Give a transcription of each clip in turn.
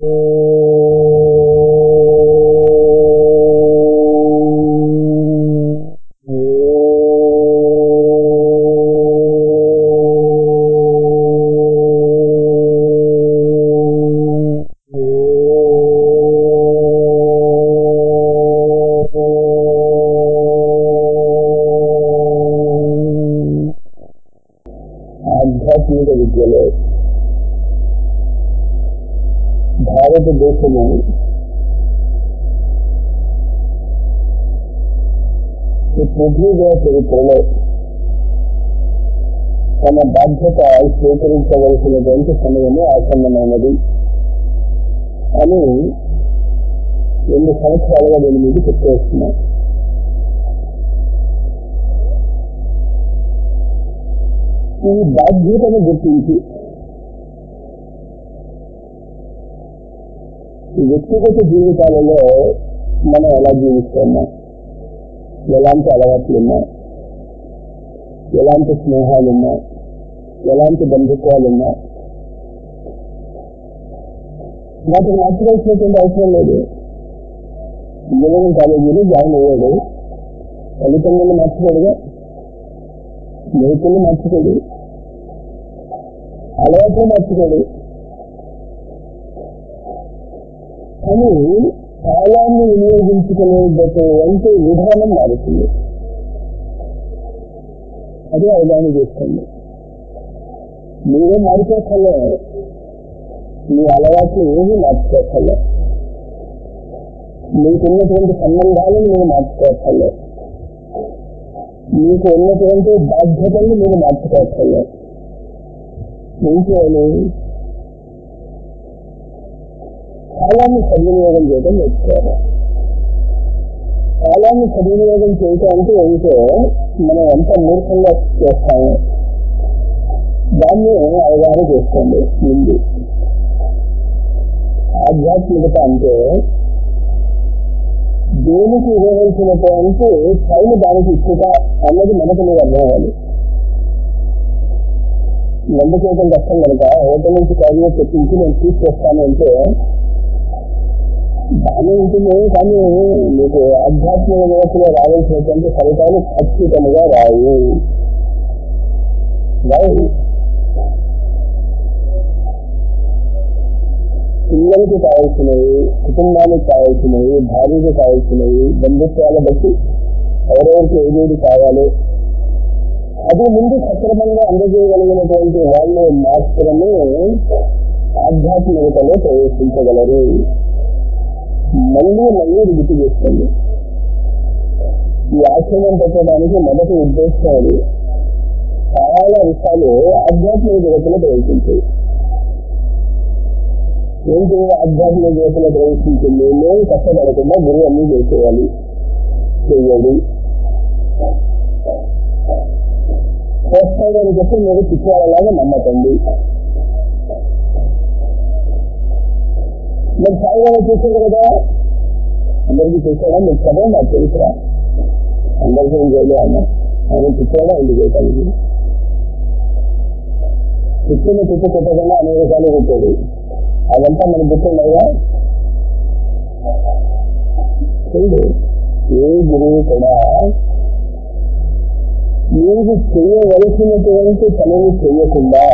ఆధ్యాత్మిక విద్యలో భారతదేశము ఈ పృథ్వీదేవ చరిత్రలో తన బాధ్యత స్వీకరించవలసినటువంటి సమయము ఆసన్నమైనది అని రెండు సంవత్సరాలుగా దీని మీద చెప్పేస్తున్నా ఈ బాధ్యతను గుర్తించి ఈ వ్యక్తిగత జీవితాలలో మనం ఎలా జీవిస్తున్నాం ఎలాంటి అలవాట్లున్నా ఎలాంటి స్నేహాలున్నా ఎలాంటి బంధుత్వాలున్నా వాటిని మార్చుకోవాల్సినటువంటి అవసరం లేదు ఇంజనీరింగ్ కాలేజీలో జాయిన్ అయ్యాడు తల్లిదండ్రులు మార్చుకోడుగా స్నేహితులు మార్చుకోడు అలవాట్లు మార్చుకోడు కానీ కాలాన్ని వినియోగించుకునేటటువంటి విధానం మారుతుంది అదే అవగాహన చేస్తుంది మీరే మార్చుకోకలే మీ అలవాట్లు ఏమి మార్చుకోకలే మీకున్నటువంటి సంబంధాలను మీరు మార్చుకోకలే మీకు ఉన్నటువంటి బాధ్యతల్ని మీరు మార్చుకోవట్లేదు ఏం చేయాలి కాలాన్ని సద్వినియోగం చేయడం నేర్చుకోవాలి కాలాన్ని సద్వినియోగం చేయటం అంటే ఏంటో మనం ఎంత మూర్ఖంగా చేస్తాము దాన్ని అవగాహన చేసుకోండి ముందు ఆధ్యాత్మికత అంటే దేనికి ఇవ్వవలసినటువంటి టైం దానికి ఇచ్చుట అన్నది మనకు మీరు అర్థం అవ్వాలి నందు చేయడం కష్టం కనుక హోటల్ నుంచి కాదు తెప్పించి నేను తీసుకొస్తాను అంటే బాగానే ఉంటుంది కానీ మీకు ఆధ్యాత్మిక వ్యవస్థలో రావాల్సినటువంటి ఫలితాలు ఖచ్చితంగా రావు రావు పిల్లలకి కావాల్సినవి కుటుంబానికి కావాల్సినవి భార్యకి కావాల్సినవి బంధుత్వాల బట్టి ఎవరెవరికి ఏదేది కావాలో అది ముందు సక్రమంగా అందజేయగలిగినటువంటి వాళ్ళు మాత్రమే ఆధ్యాత్మికతలో ప్రవేశించగలరు మళ్ళీ మళ్ళీ గుర్తు చేస్తుంది ఈ ఆశ్రమం పెట్టడానికి మొదటి ఉద్దేశం అది చాలా విషయాలు ఆధ్యాత్మిక జగత్తులో ప్రవేశించాయి ఏంటి ఆధ్యాత్మిక జీవితంలో ప్రవేశించింది నేను కష్టపడకుండా గురువు అన్ని చేసేయాలి చెయ్యాలి చేస్తాడని చెప్పి మీరు పిచ్చేవాళ్ళలాగా నమ్మకండి మీరు సాయిగా చేశారు కదా అందరికీ చేశాడా మీరు చదవ నాకు తెలుసురా అందరికీ ఏం చేయలే అన్న ఆయన పిచ్చాడా ఎందుకు చేయటానికి పిచ్చిని పిచ్చి కొట్టకుండా అనేక సార్లు కొట్టాడు అదంతా మన గుర్తున్నాయా చూడు ఏ గురువు కూడా మీరు చేయవలసినటువంటి పనులు చేయకుండా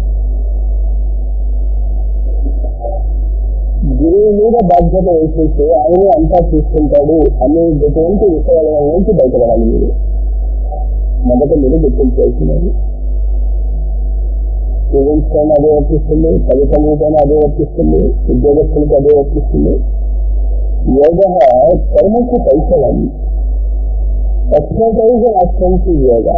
గురువు మీద బాధ్యత వేసేస్తే ఆయనే అంతా చూసుకుంటాడు అనేటటువంటి విషయాల నుంచి బయటపడాలి మీరు మొదట మీరు గుర్తించాల్సినది స్టూడెంట్స్ పైన అదే వర్తిస్తుంది తల్లిదండ్రులపైన అదే వర్తిస్తుంది ఉద్యోగస్తులకు అదే వర్తిస్తుంది యోగ కర్మకు కైశలం ఎక్సర్సైజ్ అస్టెన్స్ యోగ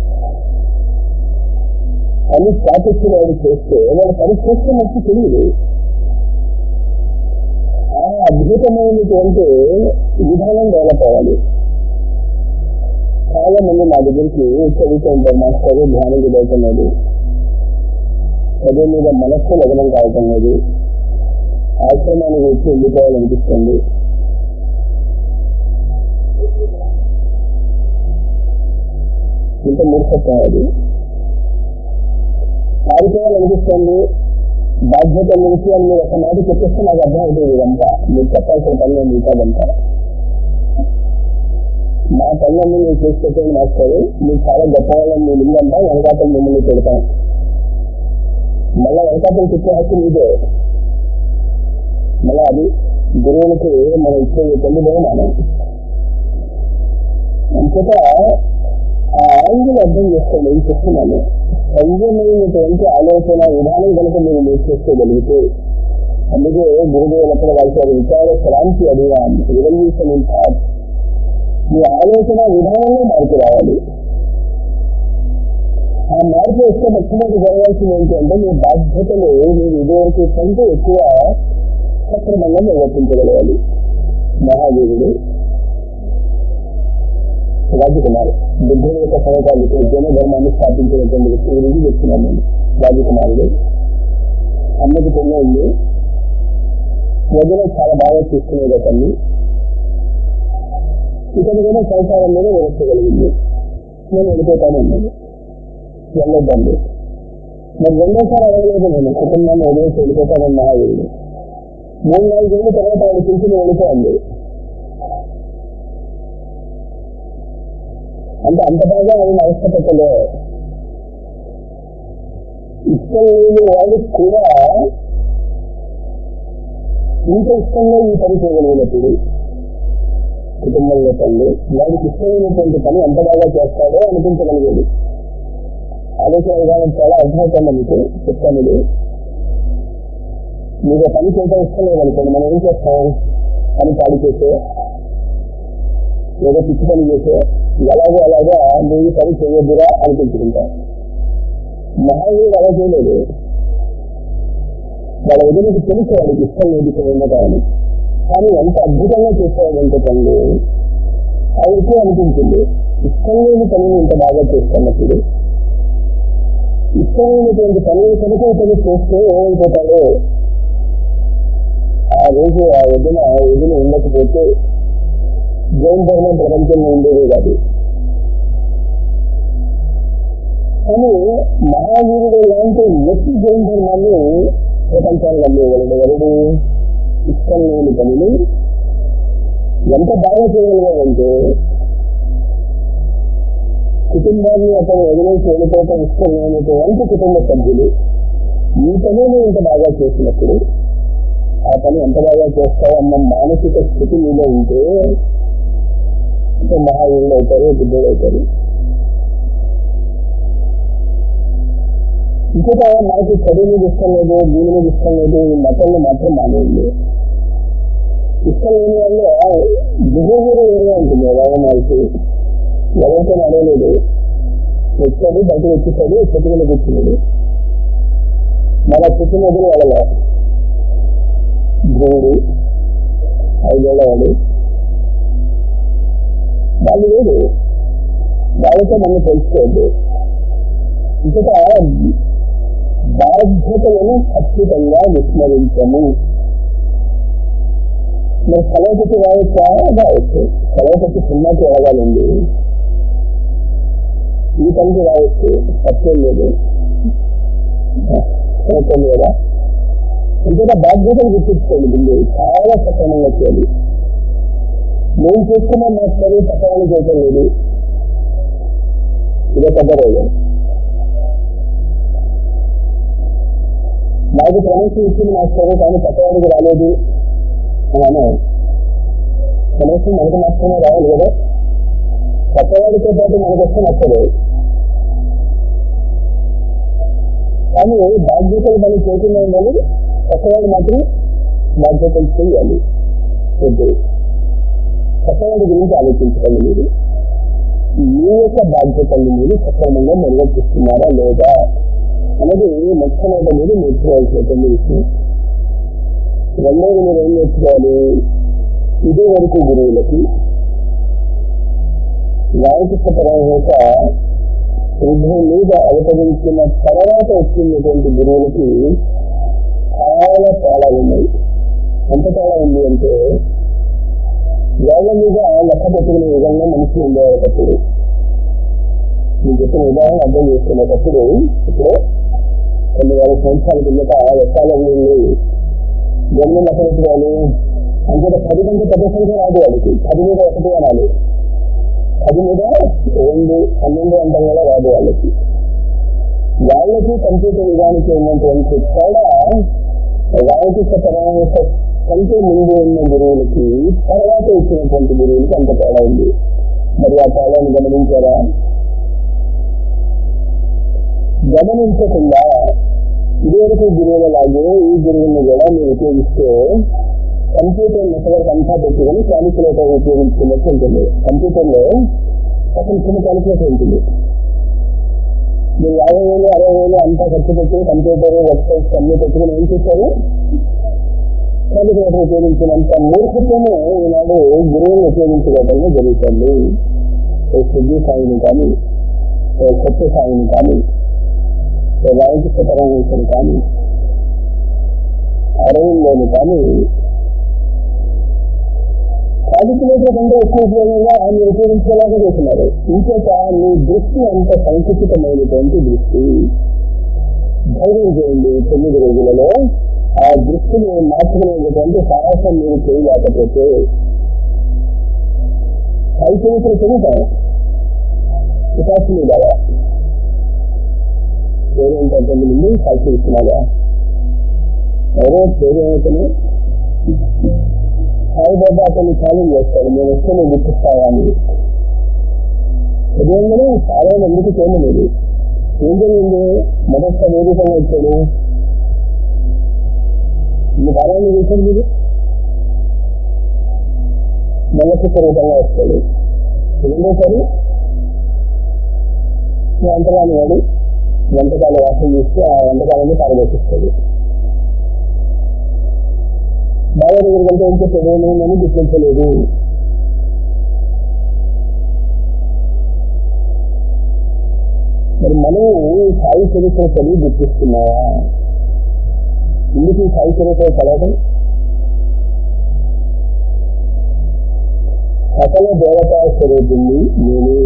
పని చాటిచ్చిన వాడు చేస్తే వాడు పని చేస్తున్నట్టు తెలియదు ఆ అద్భుతమైనటువంటి విధానం డెవలప్ అవ్వాలి చాలా మంది నా దగ్గరికి చదువుతూ ఉంటారు మాస్టర్ ధ్యానం చదువుతున్నది చదువు మీద మనస్సు లగ్నం కావటం లేదు ఆశ్రమానికి వచ్చి ఉండిపోవాలనిపిస్తుంది ఇంత మూర్ఖత్వం అది పారిపోవాలనిపిస్తుంది బాధ్యత నుంచి అని మీరు ఒక మాట చెప్పేస్తే నాకు అర్థం అవుతుంది ఇదంతా మీరు చెప్పాల్సిన పని మిగతాదంతా మా పనులన్నీ మీరు చేసి పెట్టండి మాస్టర్ మీరు చాలా గొప్ప వాళ్ళని మీరు ఇల్లంతా వెనకాతలు మిమ్మల్ని పెడతాం మళ్ళా వెనకాతలు చెప్పే హక్కు మీదే మళ్ళా అది గురువులకు మనం ఇచ్చే తల్లి బహుమానం అంతట ఆ యాంగిల్ అర్థం చేసుకోండి ఏం చెప్తున్నాను సౌజన్యమైనటువంటి ఆలోచన విధానం కనుక మీరు మీరు చేసుకోగలిగితే అందుకే గురుదేవులప్పుడు వారి విచార క్రాంతి అడిగా రివల్యూషన్ ఇన్ థాట్ మీ ఆలోచన విధానంలో మార్పు రావాలి ఆ మార్పు వస్తే మొట్టమొదటి జరగాల్సింది ఏంటంటే మీ బాధ్యతలు మీరు ఇదివరకు కంటే ఎక్కువ సక్రమంగా నిర్వర్తించగలగాలి మహావీరుడు రాజకుమార్ బుద్ధుని యొక్క సమకాలిక జన ధర్మాన్ని స్థాపించినటువంటి వ్యక్తి గురించి చెప్తున్నాను నేను రాజకుమారుడు అమ్మకి పెళ్ళి ఉంది వదిన చాలా బాగా చూసుకునేది అతన్ని ఇతను కూడా సంసారం మీద వ్యవస్థగలిగింది నేను వెళ్ళిపోతాను అన్నాను వెళ్ళొద్దండి మరి రెండోసారి అడగలేదు నేను కుటుంబాన్ని వదిలేసి వెళ్ళిపోతానని మహావీరుడు మూడు నాలుగు రోజుల తర్వాత ఆవిడ పింఛను వెళ్ళిపోయింది అంటే అంత బాగా ఆయన అవసరపట్టలే ఇష్టం లేని వాడికి కూడా ఇంత ఇష్టంగా ఈ పని చేయగలిగినప్పుడు కుటుంబంలో తల్లి వాడికి ఇష్టమైనటువంటి పని ఎంత బాగా చేస్తాడో అనిపించగలిగేది ఆలోచన విధానం చాలా అర్థమవుతుంది మీకు చెప్తాను ఇది మీకు పని చేయడం ఇష్టం లేదనుకోండి మనం ఏం చేస్తాం పని పాడు చేసే ఏదో పిచ్చి పని చేసే ఎలాగో అలాగా నువ్వు పని చేయొద్దురా అనిపించుకుంటాం మహావీరుడు అలా చేయలేదు వాళ్ళ ఎదురుకి తెలిసి వాడికి ఇష్టం లేదు ఇక్కడ ఉండటాన్ని కానీ ఎంత అద్భుతంగా చేసేవాడంటే పనులు ఆవిడకే అనిపించింది ఇష్టం లేని పనిని ఇంత బాగా చేస్తున్నప్పుడు ఇష్టమైనటువంటి పనులు కనుక ఇతను చేస్తే ఏమైపోతాడో ఆ రోజు ఆ వదిన ఆ వదిన ఉండకపోతే జైన్ ధర్మం ప్రపంచంలో ఉండేదే కాదు కానీ మహావీరుడు లాంటి వ్యక్తి జైన్ ధర్మాన్ని ప్రపంచానికి అందేయగలడు ఎవరు ఇష్టం లేని పనులు ఎంత బాగా చేయగలిగాడంటే కుటుంబాన్ని అతను వదిలేసి వెళ్ళిపోవటం ఇష్టం లేనటువంటి కుటుంబ సభ్యులు ఈ పనులు ఇంత బాగా చేసినప్పుడు ఆ పని ఎంత బాగా చేస్తావన్న మానసిక స్థితి మీద ఉంటే మహావీరుడు అవుతారు బుద్ధుడు అవుతారు ఇంకొక మనకి చదువు మీద ఇష్టం లేదు దీని మీద ఇష్టం లేదు ఈ మతంలో మాత్రం మానేయండి ఇష్టం లేని వాళ్ళు బిహేవియర్ వేరే ఉంటుంది వాళ్ళకి ఎవరితో అడగలేదు వచ్చాడు బయటకు వచ్చేసాడు చెట్టు మీద కూర్చున్నాడు మన చెట్టు మీద వెళ్ళలే దేవుడు ఐదేళ్ళవాడు వాళ్ళు లేదు వాళ్ళతో మనం తెలుసుకోవద్దు ఇంకొక బాధ్యతలను ఖచ్చితంగా విస్మరించము మరి కలవపతి రావచ్చా రావచ్చు కలవపతి సినిమాకి వెళ్ళగాలండి ఈ పనికి రావచ్చు తప్పేం లేదు తప్పేం లేదా ఇంకొక బాధ్యతలు గుర్తించుకోండి ముందు చాలా సక్రమంగా చేయాలి నేను చేసుకున్న మాస్టర్ సక్రమంగా చేయటం లేదు ఇదే పెద్ద రోగం నాకు ప్రమోషన్ ఇచ్చింది మాస్టర్ కానీ పక్కవాడికి రాలేదు అని ప్రమోషన్ మనకు మాత్రమే రావాలి కదా పక్కవాడితో పాటు మనకు వస్తే నచ్చదు కానీ బాధ్యతలు మనం చేయకుండా ఉండాలి పక్కవాడు మాత్రం బాధ్యతలు చేయాలి వద్దు పక్కవాడి గురించి ఆలోచించుకోండి మీరు మీ యొక్క బాధ్యతల్ని మీరు సక్రమంగా నిర్వర్తిస్తున్నారా లేదా అనేది మొట్టమొదటి మీరు నేర్చుకోవాల్సినటువంటి విషయం రెండవది మీరు ఏం నేర్చుకోవాలి ఇదే వరకు గురువులకి రామకృష్ణ పరమహంస రుద్రం మీద అవతరించిన తర్వాత వచ్చినటువంటి గురువులకి చాలా తేడా ఉన్నాయి ఎంత తేడా ఉంది అంటే వేల మీద లెక్క పెట్టుకునే విధంగా మనిషి ఉండేటప్పుడు నేను చెప్పిన ఉదాహరణ అర్థం చేసుకునేటప్పుడు ఇప్పుడు కొన్ని వేల సంవత్సరాల కిందట ఎక్కాల వీళ్ళు జన్మలు ఎక్కడ ఎత్తుకోవాలి అంతే పది కంటే పెద్ద సంఖ్య రాదు వాళ్ళకి పది మీద ఒకటి అనాలి పది మీద రెండు పన్నెండు అంటాం కూడా రాదు వాళ్ళకి వాళ్ళకి కంప్యూటర్ నిజానికి ఉన్నటువంటి తేడా రామకృష్ణ పరమహంస కంటే ముందు ఉన్న గురువులకి తర్వాత ఇచ్చినటువంటి గురువులకి అంత తేడా ఉంది మరి ఆ తేడాన్ని గమనించారా గమనించకుండా ఇదివరకు గురువులలాగే ఈ గురువుని కూడా మీరు ఉపయోగిస్తే కంప్యూటర్ నెట్వర్క్ అంతా పెట్టుకుని క్యాలిక్యులేటర్ ఉపయోగించుకున్నట్టు ఉంటుంది కంప్యూటర్లో ఒక చిన్న క్యాలిక్యులేటర్ ఉంటుంది మీరు యాభై వేలు అరవై వేలు అంతా ఖర్చు పెట్టి కంప్యూటర్ వెబ్సైట్స్ అన్ని పెట్టుకుని ఏం చేశారు క్యాలిక్యులేటర్ ఉపయోగించినంత మూర్ఖత్వము ఈనాడు గురువులు ఉపయోగించుకోవడంలో జరుగుతుంది సిద్ధి సాయిని కానీ కొత్త సాయిని కానీ రామకృష్ణ పరమేశ్వరు కానీ అరవిందోని కానీ క్యాలిక్యులేటర్ కంటే ఎక్కువ ఉపయోగంగా మీరు ఉపయోగించేలాగా చేస్తున్నారు ఇంకొక మీ దృష్టి అంత సంకుచితమైనటువంటి దృష్టి ధైర్యం చేయండి తొమ్మిది రోజులలో ఆ దృష్టిని మార్చుకునేటువంటి సాహసం మీరు చేయలేకపోతే సైకిల్ చదువుతారు వికాసం మీద పేరేంటంటే ముందు సైకిల్ ఇస్తున్నారా ఎవరో పేరేమైతేనే సాయిబాబా అతన్ని ఛాలెంజ్ చేస్తాడు నేను వస్తే నేను గుర్తిస్తావా అని ఉదయంగానే చాలా మందికి చేయలేదు ఏం జరిగింది మొదట ఏ రూపంగా వచ్చాడు ఈ వారాన్ని చూసారు మీరు నల్లకుక్క రూపంగా వస్తాడు రెండోసారి వంటకాలు వాడు వంటకాలు వాసన చూస్తే ఆ వంటకాలని పారదర్శిస్తాడు బాగా దగ్గర కంటే ఏం చెప్పాడు నేను నన్ను గుర్తించలేదు మరి మనం సాయి చరిత్ర చదివి గుర్తిస్తున్నావా ఎందుకు ఈ సాయి చరిత్ర చదవడం సకల దేవతా స్వరూపుణ్ణి నేను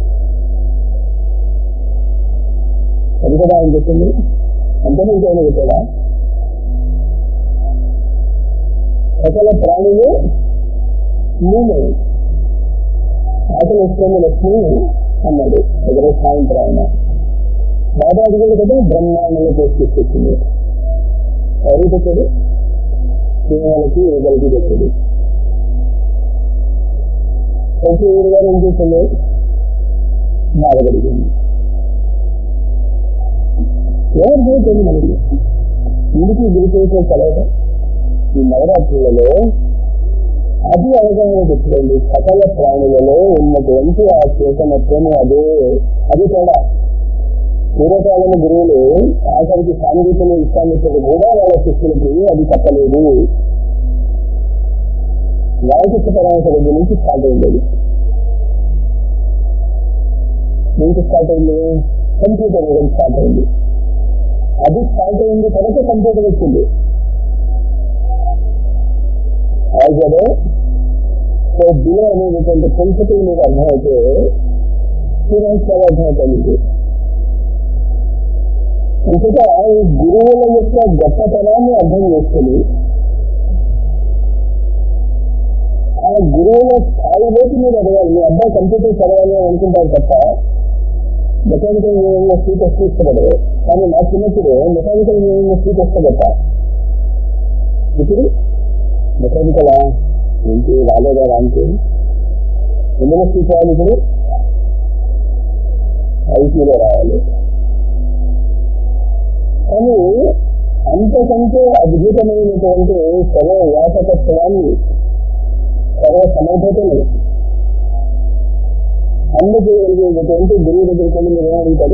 అది కదా ఆయన చెప్పింది అంతనే ఇంకేమైనా చెప్పాడా సకల ప్రాణులు నేను ఆకలి వస్తుంది లక్ష్మి అన్నాడు ఒకరోజు సాయంత్రం ఆయన బాబాజీ గారు కదా బ్రహ్మాండంలో తీసుకొచ్చింది ఎవరు తెచ్చాడు సింహాలకి ఏదలకి తెచ్చాడు ప్రతి ఊరు గారు ఏం చేసింది బాధపడిపోయింది ఎవరు పోతుంది మనకి ఇందుకు గురిచేసే చదవటం ఈ నవరాత్రులలో అది అవగాహన తెచ్చుకోండి సకల ప్రాణులలో ఉన్నటువంటి ఆ చేతనత్వము అదే అది కూడా పూర్వకాలం గురువులు ఆఖరికి సాంగీతం ఇష్టామిత్రులు కూడా వాళ్ళ శిష్యులకి అది తప్పలేదు వాయికృష్ణ పరమేశ్వర దగ్గర నుంచి స్టార్ట్ అయింది నుంచి స్టార్ట్ అయింది కంప్యూటర్ దగ్గర స్టార్ట్ అయింది అది స్టార్ట్ అయింది తర్వాత కంప్యూటర్ వచ్చింది అలాగే సో బిలో అనేటువంటి ప్రిన్సిపల్ మీకు అర్థమైతే స్టూడెంట్స్ చాలా అర్థమవుతుంది మీకు అంతటా ఈ గురువుల యొక్క గొప్పతనాన్ని అర్థం చేసుకుని ఆ గురువుల స్థాయిలోకి మీరు అడగాలి మీ అబ్బాయి కంప్యూటర్ చదవాలి అని అనుకుంటారు తప్ప మెకానికల్ ఇంజనీరింగ్ సీట్ వస్తే ఇష్టపడదు కానీ నా చిన్నప్పుడు మెకానికల్ ఇంజనీరింగ్ సీట్ వస్తే తప్ప ఇప్పుడు మెకానికల్ ఏంటి రాలేదా రాంటి ఎందులో సీట్ రావాలి ఇప్పుడు ఐటీలో రావాలి కానీ అంతకంటే అద్భుతమైనటువంటి సర్వ వ్యాపకత్వాన్ని సర్వ సమర్థతని అందజేయగలిగేటటువంటి గురువు దగ్గరికి వెళ్ళి మీరు ఏమడుగుతారు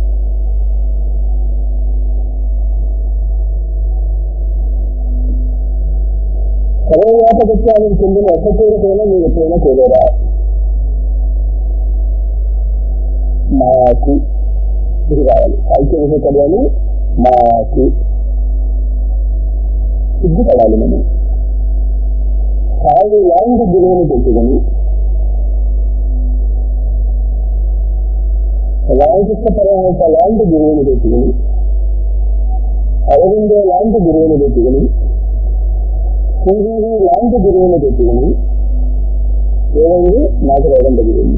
సర్వవ్యాపకత్వానికి చెందిన ఒక్క కోరికైనా మీరు ఎప్పుడైనా కోరారా మాకు ఇది కావాలి సాహిత్య చదవాలి మాకు సిగ్గుపడాలి మనం సాగు లాంటి గురువుని పెట్టుకుని రామకృష్ణ పరమహంస లాంటి గురువుని పెట్టుకుని అరవిందో లాంటి గురువుని పెట్టుకుని శ్రీహరి లాంటి గురువుని పెట్టుకుని ఏమైంది నాకు రోగం తగ్గింది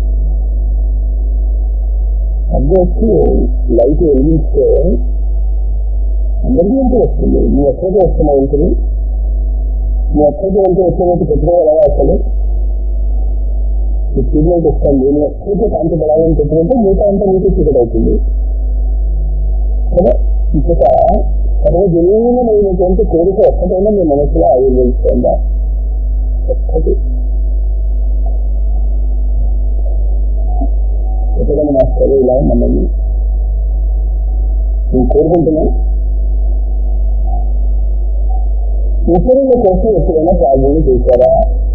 అభ్యర్థి లైట్ వెలిగిస్తే అందరికీ ఎంత వస్తుంది నీ ఎక్కడికి వస్తున్నా ఉంటుంది నీ ఎక్కడికి వెళ్తే వచ్చినట్టు పెట్టుకోగలవా అసలు ఈ ట్రీట్మెంట్ ఇస్తాను నేను ఎక్కడికి కాంతి పడాలని చెప్పినట్టు మిగతా అంతా నీకు చీకటి అవుతుంది కదా ఇంకొక సర్వజనీయమైనటువంటి కోరిక ఒక్కటైనా మీ మనసులో ఆవిర్భవిస్తుందా ఒక్కటి ఎక్కడైనా మాస్టర్ ఇలా మమ్మల్ని నేను కోరుకుంటున్నా ఇతరుల కోసం ఎప్పుడైనా ప్రార్థన చేశారా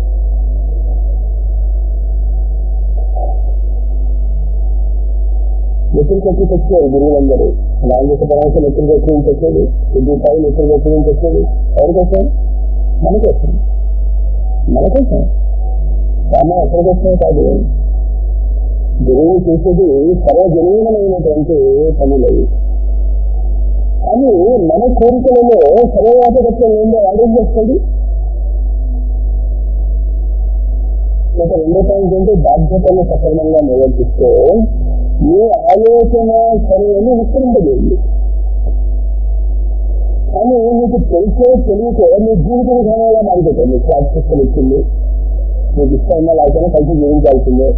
ఎప్పుడు కట్టి తెచ్చారు గురువులందరూ రాజేశ పరమశం ఎప్పుడు కట్టి నుంచి వచ్చాడు సిద్ధిసాయి ఎప్పుడు కట్టి నుంచి వచ్చాడు ఎవరి కోసం మన కోసం మన కోసం సామా ఎక్కడి కోసమే కాదు గురువు చేసేది సర్వజనీయమైనటువంటి పనులవి కానీ మన కోరికలలో సర్వవ్యాపకత్వం ఏందో ఆర్డర్ చేస్తుంది ఒక రెండో పాయింట్ ఏంటి బాధ్యతలు సక్రమంగా నిర్వర్తిస్తే మీ ఆలోచన సరైన విస్తరింపజేయండి కానీ మీకు తెలిసే తెలియకే మీ జీవిత విధానంగా మారిపోతుంది మీకు ప్రాక్టీస్ ఇచ్చింది మీకు ఇష్టం ఉన్నా లేకపోతే కలిసి జీవించాల్సిందే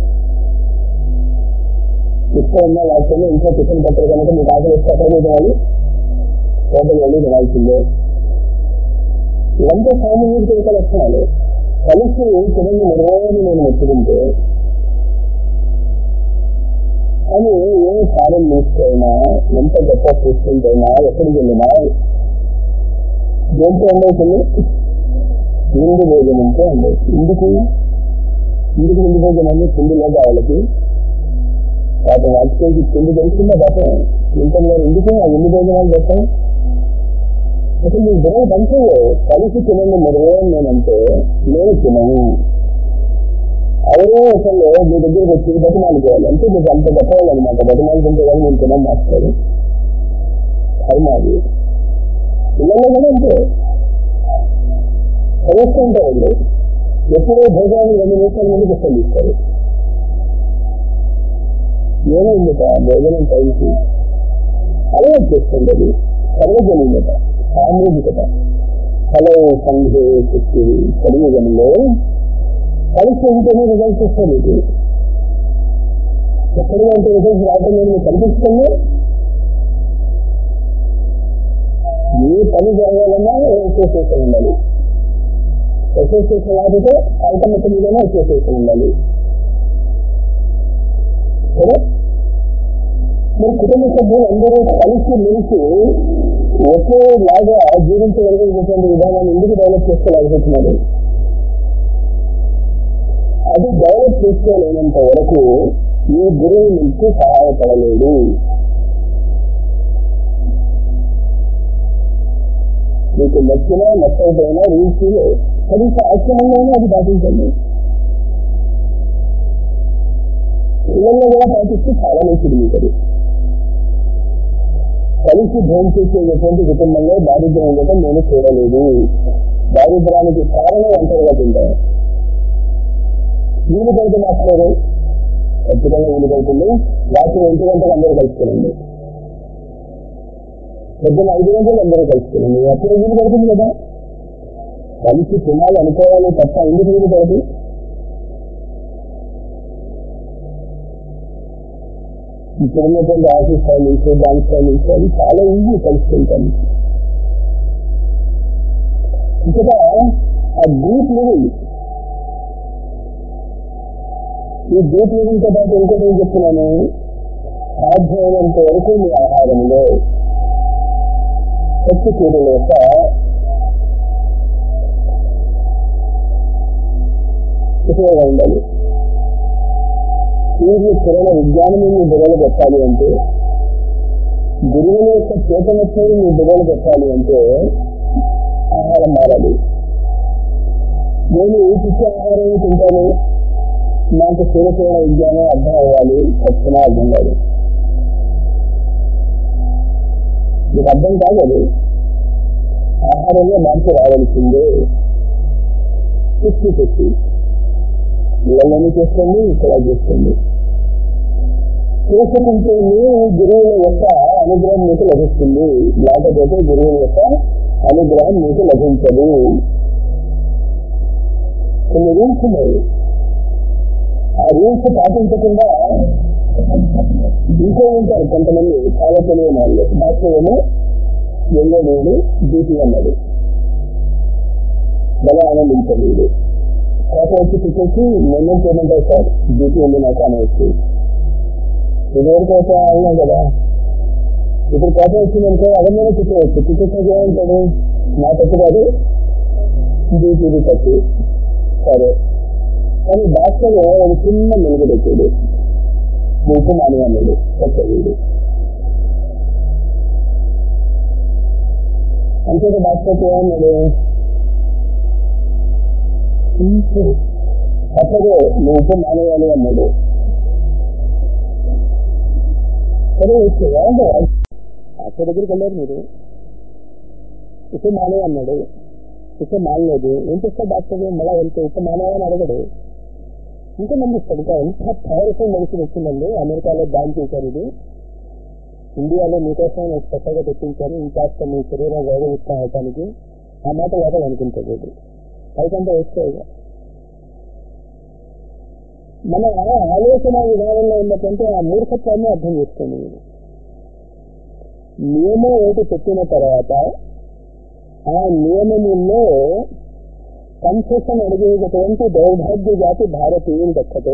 ఇష్టం ఉన్నా లేకపోతే ఇంట్లో టిఫిన్ పట్టరు కనుక మీకు ఆకలి ఇస్తే అక్కడ మీద వాళ్ళు హోటల్ వెళ్ళి తినాల్సిందే ఇవంతా సామూహిక యొక్క లక్షణాలు కలిసి చివరి నిర్వహణ నేను మెచ్చుకుంటే కానీ ఏ సారం తీసుకైనా ఎంత గొప్ప ప్రెసిడెంట్ అయినా ఎక్కడికి వెళ్ళినా దేంతో ఉండవుతుంది ఇందు భోజనంతో ఉండవు ఎందుకు ఇందుకు ముందు భోజనాన్ని తిండి లేదు వాళ్ళకి పాపం వాటికి తిండి తెలుస్తుందా పాపం ఇంట్లో ఎందుకు ఆ ఎన్ని భోజనాలు పెట్టాం అసలు మీ బుర్ర పంచవు కలిసి తినండి మరో నేనంటే నేను తినను ఎవరో అసలు మీ దగ్గరికి వచ్చి బతిమాలుకోవాలి అంటే మీకు అంత గొప్పవాళ్ళు అనమాట బతిమాలుకుంటే కానీ నేను తినం మాస్టారు కర్మ అది పిల్లల్లో కూడా అంతే చదువుతుంటారు ఎప్పుడో భోజనాన్ని రెండు నిమిషాల ముందు పుస్తకం తీస్తారు ఏమైంది భోజనం టైంకి అదే వచ్చేస్తుంది అది సర్వజనీయత సామూహికత హలో సంఘే శక్తి కలియుగంలో కలిసి ఉంటేనే రిజల్ట్స్ వస్తుంది ఇది ఎక్కడ అంటే రిజల్ట్స్ రావడం నేను కనిపిస్తుంది ఏ పని జరగాలన్నా అసోసియేషన్ ఉండాలి అసోసియేషన్ లేకపోతే ఐకమత్య మీదనే అసోసియేషన్ ఉండాలి సరే మరి కుటుంబ సభ్యులు అందరూ కలిసి మెలిసి ఒకేలాగా జీవించగలిగినటువంటి విధానాన్ని ఎందుకు డెవలప్ చేసుకోలేకపోతున్నారు అది డెవలప్ చేసుకోలేనంత వరకు ఈ గురువు నుంచి సహాయపడలేదు మీకు నచ్చినా నచ్చకపోయినా రీతిలో కనీస ఆశ్రమంలోనే అది పాటించండి పిల్లల్లో కూడా పాటిస్తే చాలా మంచిది మీకు అది కలిసి భోజనం చేసేటువంటి కుటుంబంలో దారిద్ర్యం ఉండటం నేను చూడలేదు దారిద్ర్యానికి కారణం ఒంటరిగా తింటాను వీలు పడితే మాట్లాడు ఖచ్చితంగా వీలు పడుతుంది రాత్రి ఒంటి గంటకు అందరూ కలుసుకునండి పొద్దున్న ఐదు గంటలు అందరూ కలుసుకునండి అప్పుడు వీలు పడుతుంది కదా కలిసి తినాలి అనుకోవాలి తప్ప ఎందుకు వీలు పడదు ఇప్పుడున్నటువంటి ఆఫీస్ టైమింగ్స్ బ్యాంక్ టైమింగ్స్ అవి చాలా ఈజీ కలుసుకుంటాను ఇక్కడ ఆ గ్రూప్ లివింగ్ ఈ గ్రూప్ లివింగ్ తో పాటు ఇంకోటి ఏం చెప్తున్నాను సాధ్యమైనంత వరకు మీ ఆహారంలో పచ్చి కూరల యొక్క ఉపయోగం ఉండాలి సూర్య కిరణ విజ్ఞానం మీ బుర్రలు పెట్టాలి అంటే గురువుల యొక్క చేతనత్వం మీ బుర్రలు పెట్టాలి అంటే ఆహారం మారాలి నేను ఈ పిచ్చి ఆహారం తింటాను నాకు సూర్యకిరణ విజ్ఞానం అర్థం అవ్వాలి ఖచ్చితంగా అర్థం కాదు మీకు అర్థం కాదు అది ఆహారంలో మార్పు రావాల్సిందే ఫిఫ్టీ ఫిఫ్టీ ఇళ్ళని చేస్తుంది ఇక్కడ చేస్తుంది చేసుకుంటేనే గురువుల యొక్క అనుగ్రహం మీకు లభిస్తుంది లేకపోతే గురువుల యొక్క అనుగ్రహం మీకు లభించదు కొన్ని రూల్స్ ఉన్నాయి ఆ రూల్స్ పాటించకుండా ఇంకో ఉంటారు కొంతమంది చాలా తెలియని వాళ్ళు డాక్టర్ ఏమో వెళ్ళలేడు డ్యూటీ అన్నాడు బాగా ఆనందించలేదు కోపం వచ్చి తిట్టేసి నిన్నే చేయమంటారు సార్ డ్యూటీ ఉంది నాకు అనవచ్చు ఇదివరకు అయితే అన్నాం కదా ఇప్పుడు కోపం వచ్చిందనుకో అదన్ననే తిట్టవచ్చు తిట్టేసాక ఏమంటాడు నా తప్పు కాదు డ్యూటీది తప్పు సరే కానీ డాక్టర్ ఒక చిన్న మెలుగుడొచ్చాడు నీకు మానవన్నాడు కొత్త వీడు అంతేత డాక్టర్ ఏమన్నాడు తప్పదు నువ్వు మానేయాలి అన్నాడు సరే ఏమంటే డాక్టర్ దగ్గరికి వెళ్ళారు మీరు ఇక మానే అన్నాడు ఇక మానలేదు ఏం చేస్తాడు డాక్టర్ మళ్ళా వెళ్తే ఇక మానేవని అడగడు ఇంకా నమ్మిస్తాడు ఇంకా ఎంత పవర్ఫుల్ మెడిసిన్ వచ్చిందండి అమెరికాలో బ్యాన్ చేశారు ఇది ఇండియాలో మీకోసం నేను స్పెషల్గా తెప్పించాను ఇంకా మీ శరీరం వేగవిస్తా అవటానికి ఆ మాట వాడు అనుకుంటాడు వీడు. పైకంతా వేసుకోగా మన ఆలోచన విధానంలో ఉన్నటువంటి ఆ మూర్ఖత్వాన్ని అర్థం చేసుకోండి మీరు నియమం ఒకటి పెట్టిన తర్వాత ఆ నియమములో కన్సెషన్ అడిగేటటువంటి దౌర్భాగ్య జాతి భారతీయులు దక్కతే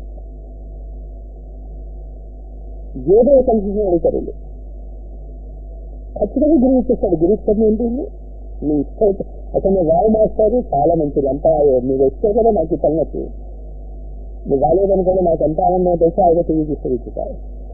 ఏదో కన్సెషన్ అడుగుతారు వీళ్ళు. ఖచ్చితంగా గురి ఇచ్చేస్తాడు గురి ఇష్టం ఏంటి మీ ఇష్టం అతను రాయి మాస్టారు చాలా మంచిది అంతా మీరు వస్తే కదా నాకు ఈ తలనొప్పి నువ్వు రాలేదనుకోండి నాకు ఎంత ఆనందం తెలిసి ఆయన తిరిగి తీసుకొచ్చుతారు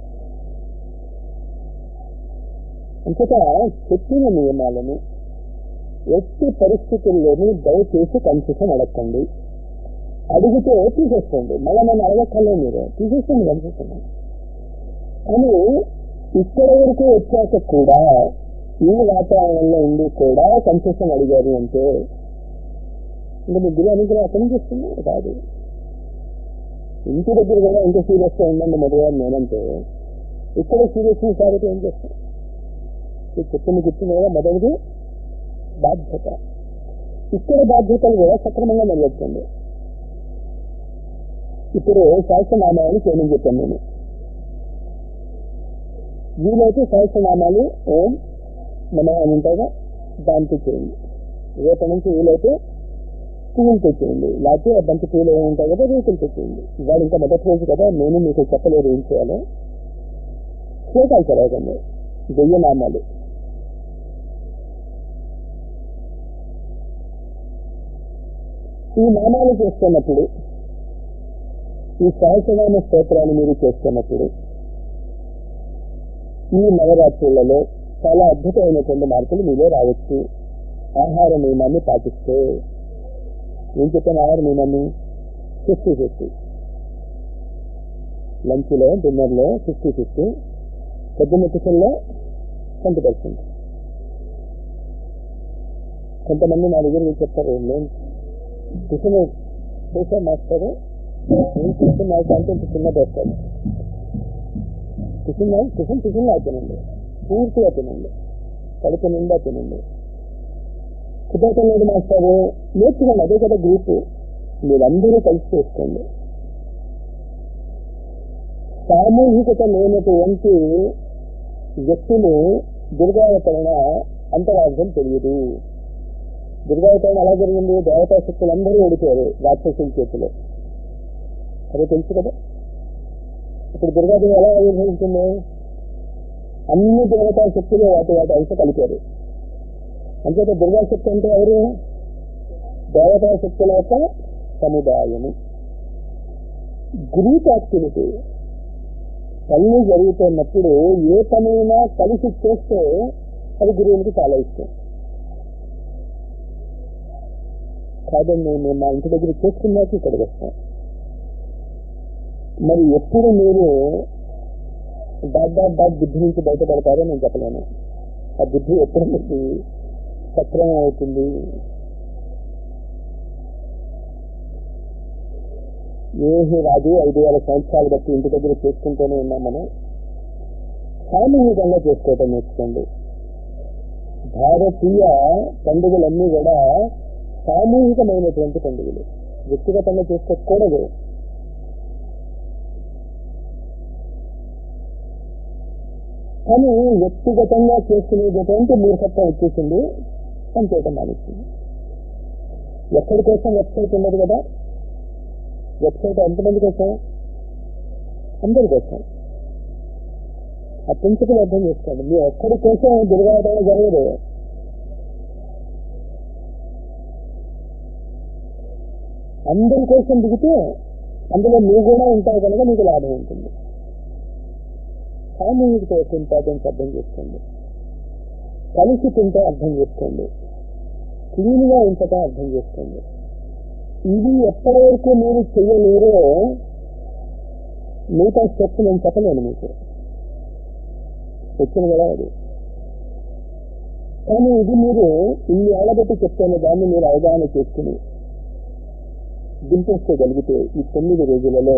అంతటా చెప్పిన నియమాలను ఎట్టి పరిస్థితుల్లోనూ దయచేసి కన్సెషన్ అడగండి అడిగితే తీసేసుకోండి మళ్ళీ నన్ను అడగక్కర్లేదు మీరు తీసేసుకోండి కన్సెషన్ కానీ ఇక్కడ వరకు వచ్చాక కూడా ఈ వాతావరణంలో ఉండి కూడా కన్సెషన్ అడిగారు అంటే ఇంకా మీ గురి అనుగ్రహం అక్కడి నుంచి వస్తుంది కాదు ఇంటి దగ్గర కూడా ఎంత సీరియస్ గా ఉందండి మొదలుగా నేనంటే ఇక్కడ సీరియస్నెస్ కాబట్టి ఏం చేస్తాం ఈ చెప్పింది గుర్తుంది కదా మొదటిది బాధ్యత ఇక్కడ బాధ్యతలు కూడా సక్రమంగా నెరవేర్చండి ఇప్పుడు సహస్రనామాలు చేయమని చెప్పాను నేను వీలైతే సహస్రనామాలు ఓం నమ అని ఉంటాయిగా దాంతో చేయండి రేపటి నుంచి వీలైతే పువ్వులతో చేయండి లేకపోతే బంతి పువ్వులు ఏమి ఉంటాయి కదా రేకులతో చేయండి ఇవాళ ఇంకా మొదటి రోజు కదా నేను మీకు చెప్పలేదు ఏం చేయాలో శ్లోకాలు చదవకండి దెయ్య నామాలు ఈ నామాలు చేస్తున్నప్పుడు ఈ సహస్రనామ స్తోత్రాన్ని మీరు చేస్తున్నప్పుడు ఈ నవరాత్రులలో చాలా అద్భుతమైనటువంటి మార్పులు మీలో రావచ్చు ఆహార నియమాన్ని పాటిస్తే ఏం చెప్పాను ఆహార నియమాన్ని ఫిఫ్టీ ఫిఫ్టీ లంచ్లో డిన్నర్లో ఫిఫ్టీ ఫిఫ్టీ పొద్దున్న టిఫిన్లో ట్వంటీ పర్సెంట్ కొంతమంది నా దగ్గర మీరు చెప్తారు నేను టిఫిన్ చేసే మాస్టర్ ఏం టిఫిన్ నాకు అంటే టిఫిన్లో పెడతాను టిఫిన్ టిఫిన్ టిఫిన్ తినండి పూర్తిగా తినండి కడుపు నిండా తినండి కుదరతలేదు మాస్టారు నేర్చుకోండి అదే కదా గ్రూప్ మీరందరూ కలిసి చేసుకోండి సామూహికత లేనటువంటి వ్యక్తులు దుర్గావతరణ అంతరార్థం తెలియదు దుర్గావతరణ ఎలా జరిగింది దేవతా శక్తులందరూ ఓడిపోయారు రాక్షసుల చేతిలో అదే తెలుసు కదా ఇప్పుడు దుర్గాదేవి ఎలా ఆవిర్భవించింది అన్ని దేవతా శక్తులు వాటి వాటి అంశ కలిపారు అంచేత దుర్గాశక్తి అంటే ఎవరు దేవతా శక్తుల యొక్క సముదాయము గ్రూప్ యాక్టివిటీ పనులు జరుగుతున్నప్పుడు ఏ పనైనా కలిసి చేస్తే అది గురువునికి చాలా ఇష్టం కాదండి మేము మా ఇంటి దగ్గర చేసుకున్నాక ఇక్కడికి వస్తాం మరి ఎప్పుడు మీరు డాట్ డాట్ డాట్ బుద్ధి నుంచి బయటపడతారో నేను చెప్పలేను ఆ బుద్ధి ఎప్పుడు మీకు సక్రమం అవుతుంది ఏమీ రాదు ఐదు వేల సంవత్సరాలు బట్టి ఇంటి దగ్గర చేసుకుంటూనే ఉన్నాం మనం సామూహికంగా చేసుకోవటం నేర్చుకోండి భారతీయ పండుగలన్నీ కూడా సామూహికమైనటువంటి పండుగలు వ్యక్తిగతంగా చేసుకోకూడదు కానీ వ్యక్తిగతంగా చేసుకునేటటువంటి మూర్ఖత్వం వచ్చేసింది పని చేయటం మానేసింది ఎక్కడి కోసం వెబ్సైట్ ఉండదు కదా వెబ్సైట్ ఎంతమంది కోసం అందరి కోసం ఆ ప్రిన్సిపల్ అర్థం చేసుకోండి మీరు ఎక్కడి కోసం దుర్గాటం జరగదు అందరి కోసం దిగితే అందులో నువ్వు కూడా ఉంటావు కనుక నీకు లాభం ఉంటుంది సామూహిక యొక్క ఇంపార్టెన్స్ అర్థం చేసుకోండి కలిసి తింటే అర్థం చేసుకోండి క్లీన్ గా ఉంచటం అర్థం చేసుకోండి ఇది ఎప్పటి వరకు మీరు చెయ్యలేరో మిగతా స్టెప్స్ నేను చెప్పలేను మీకు వచ్చిన కదా అది కానీ ఇది మీరు ఇన్ని ఏళ్ళబట్టి చెప్తున్న దాన్ని మీరు అవగాహన చేసుకుని దింపేసుకోగలిగితే ఈ తొమ్మిది రోజులలో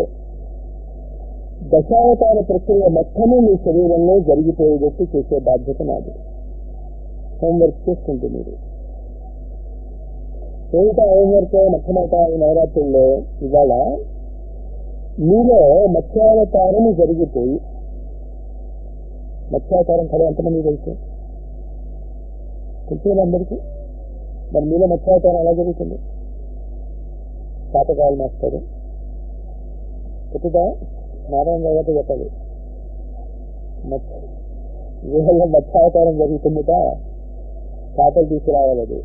దశావతార ప్రక్రియ మొత్తము మీ శరీరంలో జరిగిపోయేటట్టు చేసే బాధ్యత నాది హోంవర్క్ చేసుకుంటూ మీరు ఏమిటా హోంవర్క్ మొట్టమొదట ఈ నవరాత్రుల్లో ఇవాళ మీలో మత్స్యావతారం జరిగిపోయి మత్స్యావతారం కథ ఎంతమంది తెలుసు తెలిసిన అందరికీ మరి మీలో మత్స్యావతారం ఎలా జరుగుతుంది పాతకాయలు మాస్టారు చెప్పుదా నారాయణ గారు చెప్పాలి వీళ్ళ మత్స్యావతారం జరుగుతుందిట పాటలు తీసుకురావాలి అది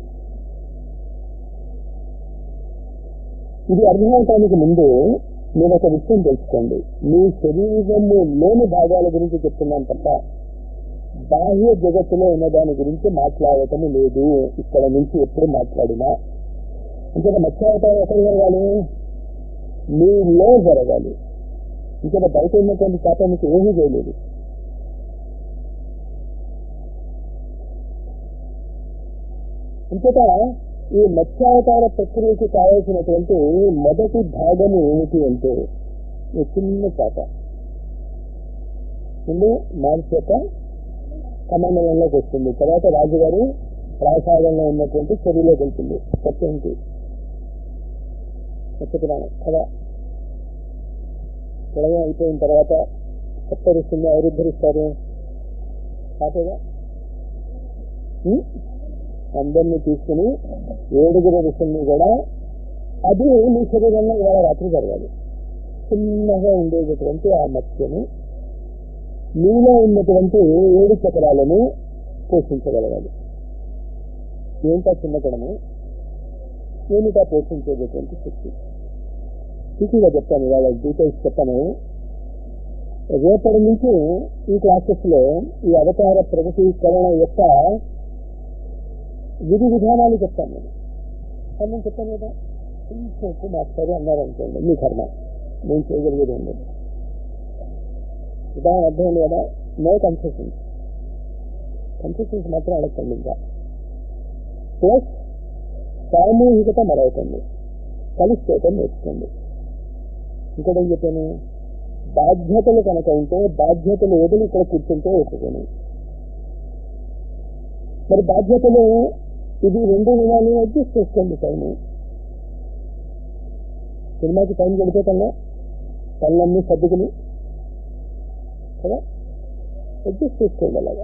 ఇది అర్థమవటానికి ముందు నేను ఒక విషయం తెలుసుకోండి మీ శరీరము లేని భాగాల గురించి చెప్తున్నాను తప్ప బాహ్య జగత్తులో ఉన్న దాని గురించి మాట్లాడటం లేదు ఇక్కడ నుంచి ఎప్పుడు మాట్లాడినా ఇంకా మత్స్యావతారం ఎక్కడ జరగాలి మీలో జరగాలి ఇంకా బయట ఉన్నటువంటి చేత మీకు ఏమీ చేయలేదు ఇంకట ఈ మత్స్యావతార ప్రక్రియకి కావాల్సినటువంటి మొదటి భాగం ఏమిటి అంటే ఈ చిన్న చేత ముందు మనసు యొక్క సమన్వయంలోకి వస్తుంది తర్వాత రాజుగారు ప్రాసాదంలో ఉన్నటువంటి చెరువులోకి వెళ్తుంది సత్యంకి చెప్తున్నాను కదా ప్రళయం అయిపోయిన తర్వాత కొత్త ఋషుల్ని ఎవరు ఉద్ధరిస్తారు కాపేగా అందరినీ తీసుకుని ఏడుగురు ఋషుల్ని కూడా అది మీ శరీరంలో ఇవాళ రాత్రి జరగాలి చిన్నగా ఉండేటటువంటి ఆ మత్స్యని మీలో ఉన్నటువంటి ఏడు చక్రాలను పోషించగలగాలి ఏంటా చిన్నకడము ఏమిటా పోషించేటటువంటి శక్తి ఈజీగా చెప్తాను ఇవాళ డీటెయిల్స్ చెప్పాను రేపటి నుంచి ఈ క్లాసెస్ లో ఈ అవతార ప్రగతీకరణ యొక్క విధి విధానాలు చెప్తాను నేను అది నేను చెప్పాను కదా కొంచెం ఎక్కువ మాస్టారు అన్నారు అనుకోండి మీ కర్మ నేను చేయగలిగేది ఉంది ఉదాహరణ అర్థం కదా నో కన్సెషన్స్ కన్సెషన్స్ మాత్రం అడగండి ఇంకా ప్లస్ సామూహికత మరొకండి కలిసి చేయటం నేర్చుకోండి ఇంకోటి ఏం చెప్పాను బాధ్యతలు కనుక ఉంటే బాధ్యతలు వదిలి ఇక్కడ కూర్చుంటే ఒప్పుకొని మరి బాధ్యతలు ఇది రెండు విధాలు అడ్జస్ట్ చేసుకోండి టైం సినిమాకి టైం గడిపే కన్నా పనులన్నీ సర్దుకుని కదా అడ్జస్ట్ చేసుకోండి అలాగా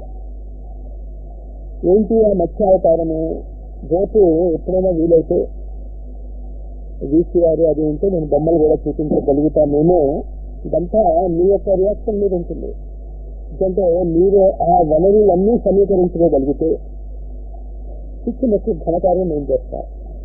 ఏంటి ఆ మత్స్యావతారము రేపు ఎప్పుడైనా వీలైతే వీసీఆర్ అది ఉంటే నేను బొమ్మలు కూడా చూపించగలుగుతానేమో ఇదంతా మీ యొక్క రియాక్షన్ మీద ఉంటుంది ఎందుకంటే మీరు ఆ వనరులన్నీ సమీకరించుకోగలిగితే ఇచ్చినట్టు ఘనకార్యం నేను చేస్తా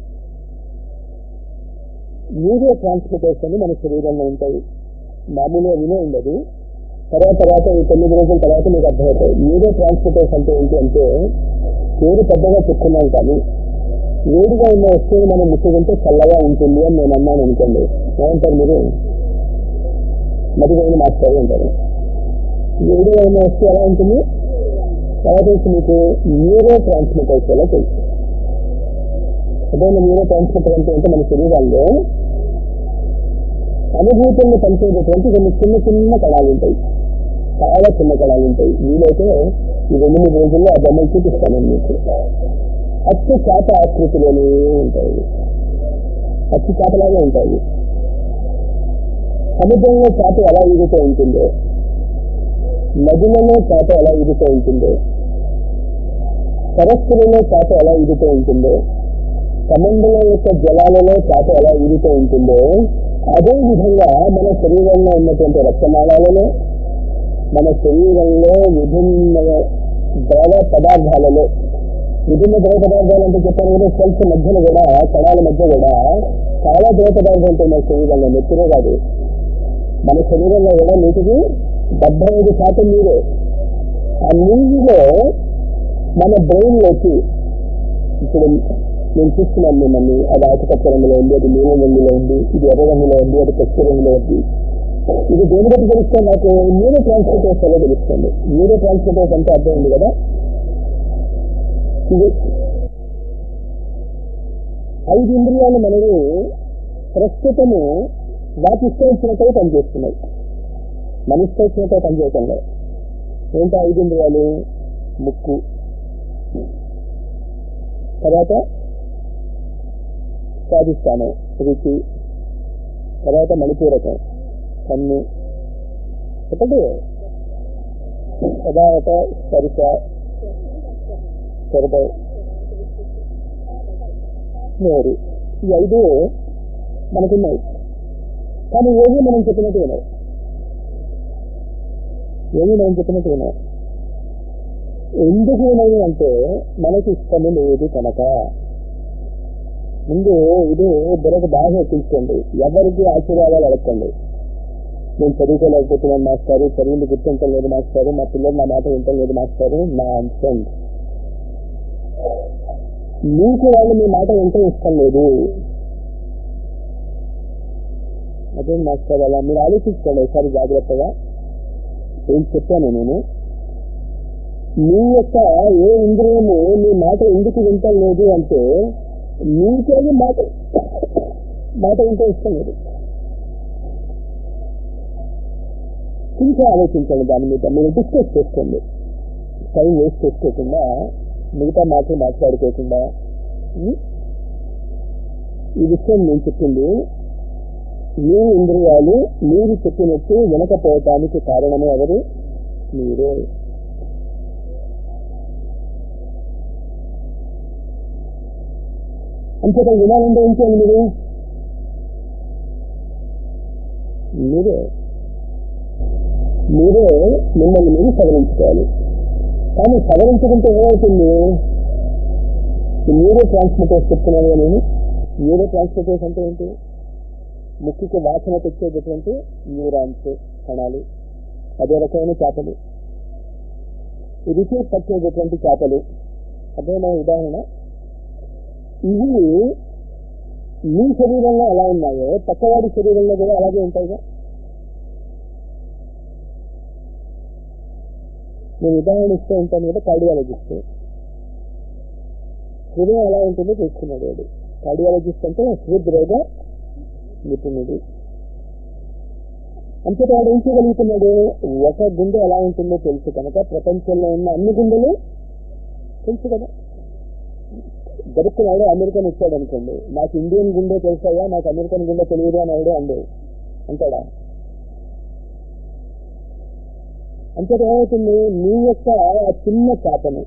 మీడియా ట్రాన్స్మిటేషన్ మన శరీరంలో ఉంటాయి మామూలుగా వినే ఉండదు తర్వాత తర్వాత ఈ తొమ్మిది రోజుల తర్వాత మీకు అర్థమవుతాయి మీడియా ట్రాన్స్మిటేషన్ అంటే ఏంటి అంటే పేరు పెద్దగా చెప్పుకున్నాం కానీ వేడిగా ఉన్న వస్తువులు మనం ముట్టుకుంటే చల్లగా ఉంటుంది అని నేను అన్నాను అనుకోండి ఏమంటారు మీరు మధ్యమైన మాస్టర్ అంటారు వేడిగా ఉన్న వస్తువు ఎలా ఉంటుంది తర్వాత వచ్చి మీకు న్యూరో ట్రాన్స్మిటర్స్ వల్ల తెలుసు అదే న్యూరో ట్రాన్స్మిటర్ అంటే అంటే మన శరీరాల్లో అనుభూతులను పంచేటటువంటి కొన్ని చిన్న చిన్న కళాలు ఉంటాయి చాలా చిన్న కళాలు ఉంటాయి వీలైతే ఈ రెండు మూడు రోజుల్లో ఆ బొమ్మలు చూపిస్తాను మీకు అచ్చు చేప ఆకృతిలోనే ఉంటాయి అచ్చు చేపలాగే ఉంటాయి సముద్రంలో చేప ఎలా ఈదుతూ ఉంటుందో నదులలో చేప ఎలా ఈదుతూ ఉంటుందో సరస్సులలో చేప ఎలా ఈదుతూ ఉంటుందో సముద్రం యొక్క జలాలలో చేప ఎలా ఈదుతూ ఉంటుందో అదే విధంగా మన శరీరంలో ఉన్నటువంటి రక్తనాళాలలో మన శరీరంలో విభిన్న ద్రవ పదార్థాలలో విభిన్న ద్రవ పదార్థాలు అంటే చెప్పాను కదా సెల్స్ మధ్యన కూడా కణాల మధ్య కూడా చాలా ద్రవ పదార్థాలు ఉంటాయి మన శరీరంలో నెత్తిరే కాదు మన శరీరంలో కూడా నీటికి డెబ్బై ఐదు శాతం నీరే ఆ నీటిలో మన బ్రెయిన్ లోకి ఇప్పుడు నేను చూస్తున్నాను మిమ్మల్ని అది ఆకుపచ్చ రంగులో ఉంది అది నీలం రంగులో ఉంది ఇది ఎర్ర రంగులో ఉంది అది పచ్చ రంగులో ఉంది ఇది దేని బట్టి తెలిస్తే నాకు న్యూరో ట్రాన్స్మిటర్స్ వల్ల తెలుస్తుంది న్యూరో ట్రాన్స్మిటర్స్ అంటే అర్థం ఉంది కదా ఇది ఐదు ఇంద్రియాలు మనవి ప్రస్తుతము వాటి ఇష్టం వచ్చినట్టుగా పనిచేస్తున్నాయి మన ఇష్టం వచ్చినట్టుగా పనిచేయటం లేదు ఏంటో ఐదు ఇంద్రియాలు ముక్కు తర్వాత స్వాధిష్టానం రుచి తర్వాత మణిపూరకం కన్ను చెప్పండి పదార్థ స్పర్శ స్వరభం నోరు ఈ ఐదు మనకున్నాయి కానీ ఏవి మనం చెప్పినట్టు వినవు ఏవి మనం చెప్పినట్టు వినవు ఎందుకు వినవు అంటే మనకి ఇష్టము లేదు కనుక ముందు ఇది బుర్రకు బాగా ఎక్కించుకోండి ఎవరికి ఆశీర్వాదాలు అడగండి నేను చదువుకోలేకపోతున్నాను మాస్టారు చదివింది గుర్తించడం లేదు మాస్టారు మా పిల్లలు నా మాట వింటం లేదు మాస్టారు నా ఫ్రెండ్ మీకు వాళ్ళు మీ మాట వింటే ఇష్టం లేదు అదే మాస్టర్ అలా మీరు ఆలోచించుకోండి ఒకసారి జాగ్రత్తగా ఏం చెప్పాను నేను మీ యొక్క ఏ ఇంద్రియము మీ మాట ఎందుకు వింటం లేదు అంటే మీకేది మాట మాట వింటే ఇష్టం లేదు ఇంకా ఆలోచించండి దాని మీద మీరు డిస్కస్ చేసుకోండి టైం వేస్ట్ చేసుకోకుండా మిగతా మాటలు మాట్లాడుకోకుండా ఉం? ఈ విషయం నేను చెప్పింది మీ ఇంద్రియాలు మీరు చెప్పినట్టు వినకపోవటానికి కారణమే ఎవరు మీరే అంతేత వినాలంటే ఏం చేయాలి మీరు మీరే మీరే మిమ్మల్ని మీరు సవరించుకోవాలి కానీ సవరించుకుంటే ఏమవుతుంది న్యూరో ట్రాన్స్మిటర్స్ చెప్తున్నాను కదా నేను న్యూరో ట్రాన్స్మిటర్స్ అంటే ఏంటి ముక్కుకి వాసన తెచ్చేటటువంటి న్యూరాన్స్ కణాలు అదే రకమైన చేపలు రుచి పట్టేటటువంటి చేపలు అదేనా ఉదాహరణ ఇవి మీ శరీరంలో ఎలా ఉన్నాయో పక్కవాడి శరీరంలో కూడా అలాగే ఉంటాయిగా నేను ఉదాహరణ ఇస్తూ ఉంటాను కదా కార్డియాలజిస్ట్ హృదయం ఎలా ఉంటుందో తెలుసుకున్నాడు వాడు కార్డియాలజిస్ట్ అంటే హృద్రోగ నిపుణుడు అంతటా వాడు ఏం చేయగలుగుతున్నాడు ఒక గుండె ఎలా ఉంటుందో తెలుసు కనుక ప్రపంచంలో ఉన్న అన్ని గుండెలు తెలుసు కదా గడుపుతున్నాడు అమెరికన్ ఇచ్చాడు అనుకోండి నాకు ఇండియన్ గుండె తెలుసాయా నాకు అమెరికన్ గుండె తెలియదు అని ఎవడే అండు అంటాడా అంతటా ఏమవుతుంది మీ యొక్క ఆ చిన్న చేపను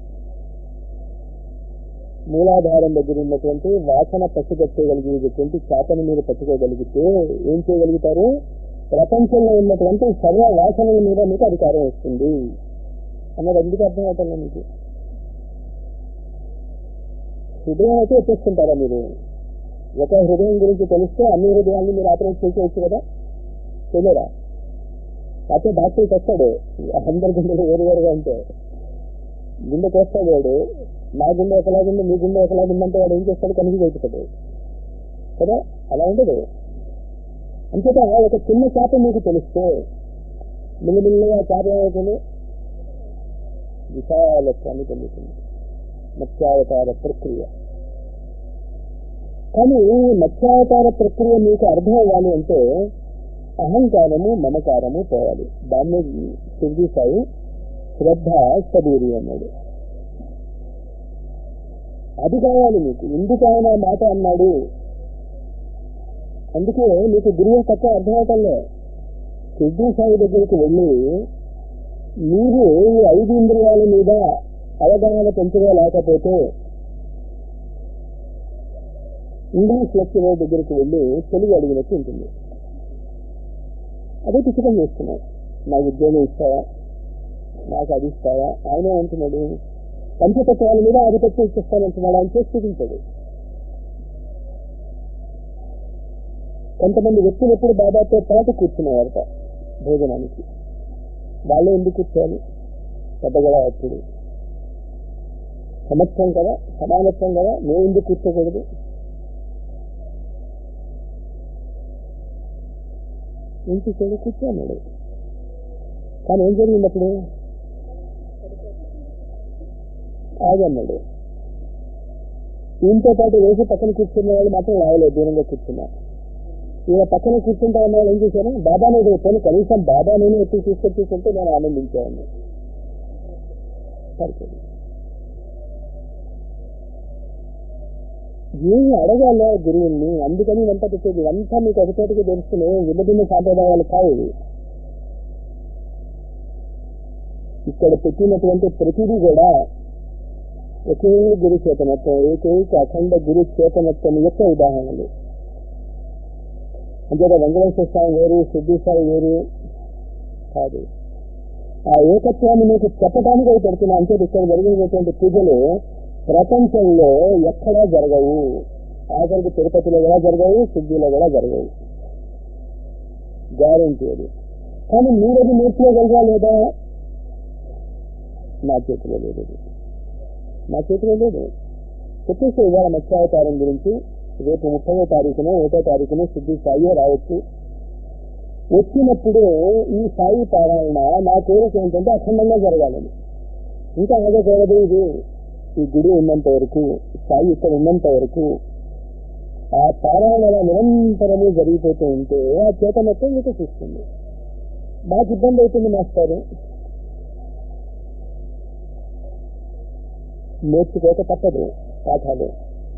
మూలాధారం దగ్గర ఉన్నటువంటి వాసన పట్టుకొచ్చేయగలిగేటువంటి చేపను మీరు పట్టుకోగలిగితే ఏం చేయగలుగుతారు ప్రపంచంలో ఉన్నటువంటి సర్వ వాసనల మీద మీకు అధికారం వస్తుంది అన్నది ఎందుకు అర్థం అవుతుందా మీకు హృదయం అయితే వచ్చేస్తుంటారా మీరు ఒక హృదయం గురించి తెలిస్తే అన్ని హృదయాన్ని మీరు ఆపరేట్ చేసేయచ్చు కదా తెలియరా అయితే డాక్టర్ వస్తాడు అందరి గుండెలు వేరు వేరుగా ఉంటే గుండెకి వస్తాడు వాడు నా గుండె ఒకలాగుంది మీ గుండె ఒకలాగుందంటే వాడు ఏం చేస్తాడు కనిపి పెట్టుతాడు కదా అలా ఉండదు అంతేత ఒక చిన్న చేప మీకు తెలిస్తే మిల్లిమిల్లిగా చేప ఏమవుతుంది విశాలత్వాన్ని పొందుతుంది మత్స్యావతార ప్రక్రియ కానీ ఈ మత్స్యావతార ప్రక్రియ మీకు అర్థం అవ్వాలి అంటే అహంకారము మమకారము పోవాలి దాన్ని శివజీ సాయి శ్రద్ధ సబూరి అన్నాడు అది కావాలి మీకు ఎందుకు ఆయన ఆ మాట అన్నాడు అందుకే మీకు గురువు తక్కువ అర్థమవుతుందే సిద్ధి సాయి దగ్గరికి వెళ్ళి మీరు ఈ ఐదు ఇంద్రియాల మీద అవగాహన పెంచుకోలేకపోతే ఇంగ్లీష్ లెక్చరర్ దగ్గరికి వెళ్ళి తెలుగు అడిగినట్టు ఉంటుంది అదే పిచ్చకం చేస్తున్నాం నాకు ఉద్యోగం ఇస్తావా నాకు అది ఇస్తావా ఆయన ఏమంటున్నాడు పంచతత్వాల మీద ఆధిపత్యం ఇస్తానంటున్నాడు ఆయన చేసి చూపించాడు కొంతమంది వ్యక్తులు ఎప్పుడు బాబాతో పాటు కూర్చునేవారట భోజనానికి వాళ్ళే ఎందుకు కూర్చోవాలి పెద్దగడ అప్పుడు సమత్వం కదా సమానత్వం కదా మేము ఎందుకు కూర్చోకూడదు ఏం చేశాడు కూర్చోన్నాడు కానీ ఏం జరిగింది అప్పుడు ఆగన్నాడు ఈయనతో పాటు వేసి పక్కన కూర్చున్న వాళ్ళు మాత్రం రాయలేదు దూరంగా కూర్చున్నా ఈయన పక్కన కూర్చుంటా ఉన్న వాళ్ళు ఏం చేశారు బాబానే చెప్పాను కనీసం బాబా నేను ఎత్తి తీసుకొచ్చేస్తుంటే నేను ఆనందించాను సరిపోయింది ఏమి అడగాల గురువుల్ని అందుకని ఇదంతా పెట్టేది ఇదంతా మీకు ఒకచోటికి తెలుస్తున్నాయి విభిన్న సాంప్రదాయాలు కావు ఇవి. ఇక్కడ పెట్టినటువంటి ప్రతిదీ కూడా ఒకే గురు చేతనత్వం ఏకైక అఖండ గురు చేతనత్వం యొక్క ఉదాహరణలు అంటే వెంకటేశ్వర స్వామి వేరు సిద్ధి స్వామి వేరు కాదు ఆ ఏకత్వాన్ని మీకు చెప్పడానికి అవి పెడుతున్నా అంటే ఇక్కడ జరిగినటువంటి పూజలు ప్రపంచంలో ఎక్కడా జరగవు ఆఖరికి తిరుపతిలో కూడా జరగవు సిద్ధిలో కూడా జరగవు గ్యారంటీ అది కానీ మీరు అది నేర్చుకోగలరా లేదా నా చేతిలో లేదు అది. నా చేతిలో లేదు చెప్పేసి ఇవాళ మత్స్యావతారం గురించి రేపు ముప్పై తారీఖున ఒకటో తారీఖున సిద్ధి సాయి రావచ్చు వచ్చినప్పుడు ఈ సాయి పారాయణ నా కోరిక ఏంటంటే అఖండంగా జరగాలని ఇంకా ఆగకూడదు ఇది ఈ గుడి ఉన్నంత వరకు సాయి ఇక్కడ ఉన్నంత వరకు ఆ పారాయణ నిరంతరము జరిగిపోతూ ఉంటే ఆ చేత మొత్తం మీకు చూస్తుంది మాకు ఇబ్బంది అవుతుంది మాస్టారు నేర్చుకోక తప్పదు పాఠాలు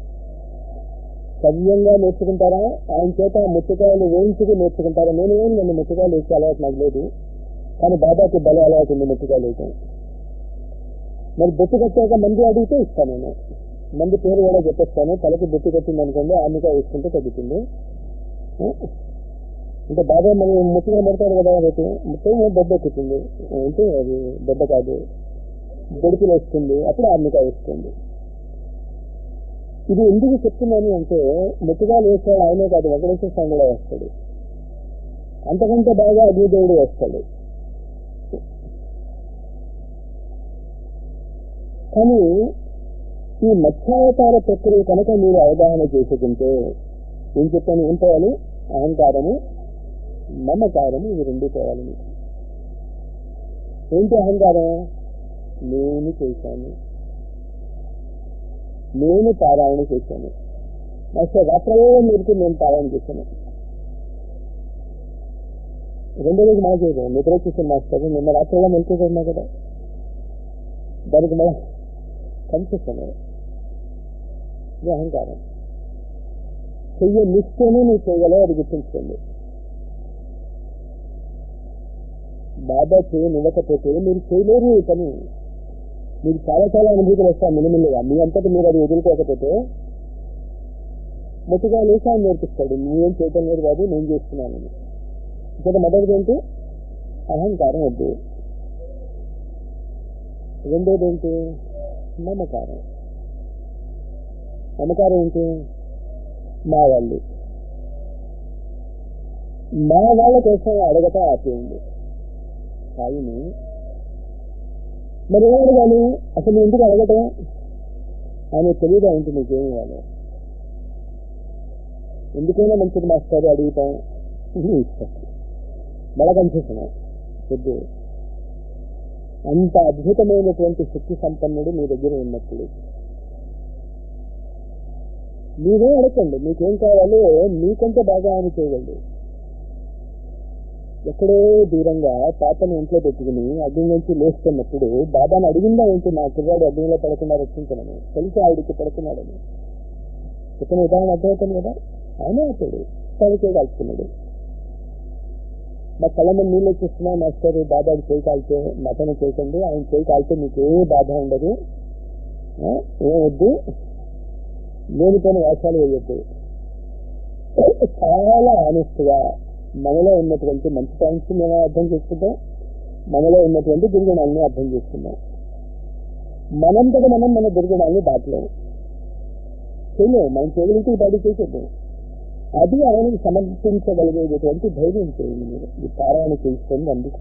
సవ్యంగా నేర్చుకుంటారా ఆయన చేత ముచ్చకాయలు వేయించుకు నేర్చుకుంటారా నేను ఏం నన్ను ముచ్చకాయలు వేసే అలవాటు నాకు లేదు కానీ బాబాకి బల అలవాటు ఉంది ముచ్చకాయలు వేయటం మరి బొట్టు కట్టాక మంది అడిగితే ఇస్తాను నేను మంది పేరు కూడా చెప్పేస్తాను తలకి బొట్టు కట్టింది అనుకోండి ఆమెగా వేసుకుంటే తగ్గుతుంది ఆ? అంటే బాబా మరి ముట్టుగా పడతాడు కదా రేపు ముట్టం దెబ్బ ఎక్కుతుంది అంటే అది దెబ్బ కాదు బొడుకులు వస్తుంది అప్పుడు ఆర్మిక వస్తుంది ఇది ఎందుకు చెప్తున్నాను అంటే ముట్టుగా వేస్తాడు ఆయనే కాదు వెంకటేశ్వర స్వామి కూడా వేస్తాడు అంతకంటే బాగా అగ్నిదేవుడు వేస్తాడు కానీ ఈ మత్స్యావతార ప్రక్రియ కనుక మీరు అవగాహన చేసుకుంటే ఏం చెప్పాను ఏం పోవాలి అహంకారము మమకారము ఇవి రెండు పోవాలి మీకు ఏంటి అహంకారం నేను చేశాను నేను పారాయణ చేశాను అసలు రాత్రలో మీరు నేను పారాయణ చేశాను రెండో రోజు మన చేయడం నిద్ర చూసాను మాస్టర్ నిన్న రాత్రిలో మెలుకున్నా కదా దానికి మన కనిపిస్తున్నాడు ఇది అహంకారం చెయ్య నిస్తేనే నువ్వు చేయగలవు అది గుర్తుంచుకోండి బాబా చేయనివ్వకపోతే మీరు చేయలేరు ఈ పని మీకు చాలా చాలా అనుభూతులు వస్తాయి మినిమిల్లుగా మీ అంతటా మీరు అది వదులుకోకపోతే మొత్తగా లేచి ఆయన నేర్పిస్తాడు నువ్వేం చేయటం లేదు కాదు నేను చేస్తున్నానని ఇక్కడ మొదటిది ఏంటి అహంకారం వద్దు రెండోది ఏంటి మమకారం మమకారం ఏంటి మా వాళ్ళు మా వాళ్ళ కోసం అడగట ఆపేయండి సాయిని మరి ఏం అడగాలి అసలు ఎందుకు అడగటం ఆయన తెలియదా ఏంటి నీకేం ఇవ్వాలి ఎందుకైనా మంచిది మాస్టర్ అడుగుతాం ఇది ఇష్టం మళ్ళా కనిపిస్తున్నాం వద్దు అంత అద్భుతమైనటువంటి శక్తి సంపన్నుడు మీ దగ్గర ఉన్నప్పుడు మీరే అడగండి మీకేం కావాలో మీకంటే బాగా ఆయన చేయగలడు ఎక్కడో దూరంగా పాపను ఇంట్లో పెట్టుకుని అగ్ని నుంచి లేస్తున్నప్పుడు బాబాని అడిగిందా ఏంటి నా కుర్రాడు అగ్నిలో పడకుండా రక్షించనని తెలిసి ఆవిడికి పడుతున్నాడని చెప్పిన ఉదాహరణ అర్థమవుతుంది కదా ఆయన అతడు తనకే కాల్చుకున్నాడు మా కళ్ళ మీద నీళ్ళు వచ్చేస్తున్నా మాస్టర్ బాబాకి చేయి కాల్చే మటన్ చేయకండి ఆయన చేయి కాల్చే మీకు ఏ బాధ ఉండదు ఆ, ఏమొద్దు లేనిపోయిన వేషాలు వేయొద్దు చాలా ఆనెస్ట్ గా మనలో ఉన్నటువంటి మంచి పాయింట్స్ మేము అర్థం చేసుకుంటాం మనలో ఉన్నటువంటి దుర్గుణాన్ని అర్థం చేసుకుందాం మనంతట మనం మన దుర్గుణాన్ని దాటలేము చేయలేము మనం చేయగలిగితే ఈ బాడీ చేసేద్దాం అది ఆయనకి సమర్పించగలిగేటటువంటి ధైర్యం చేయండి మీరు ఈ పారాయణ చేయిస్తుంది అందుకు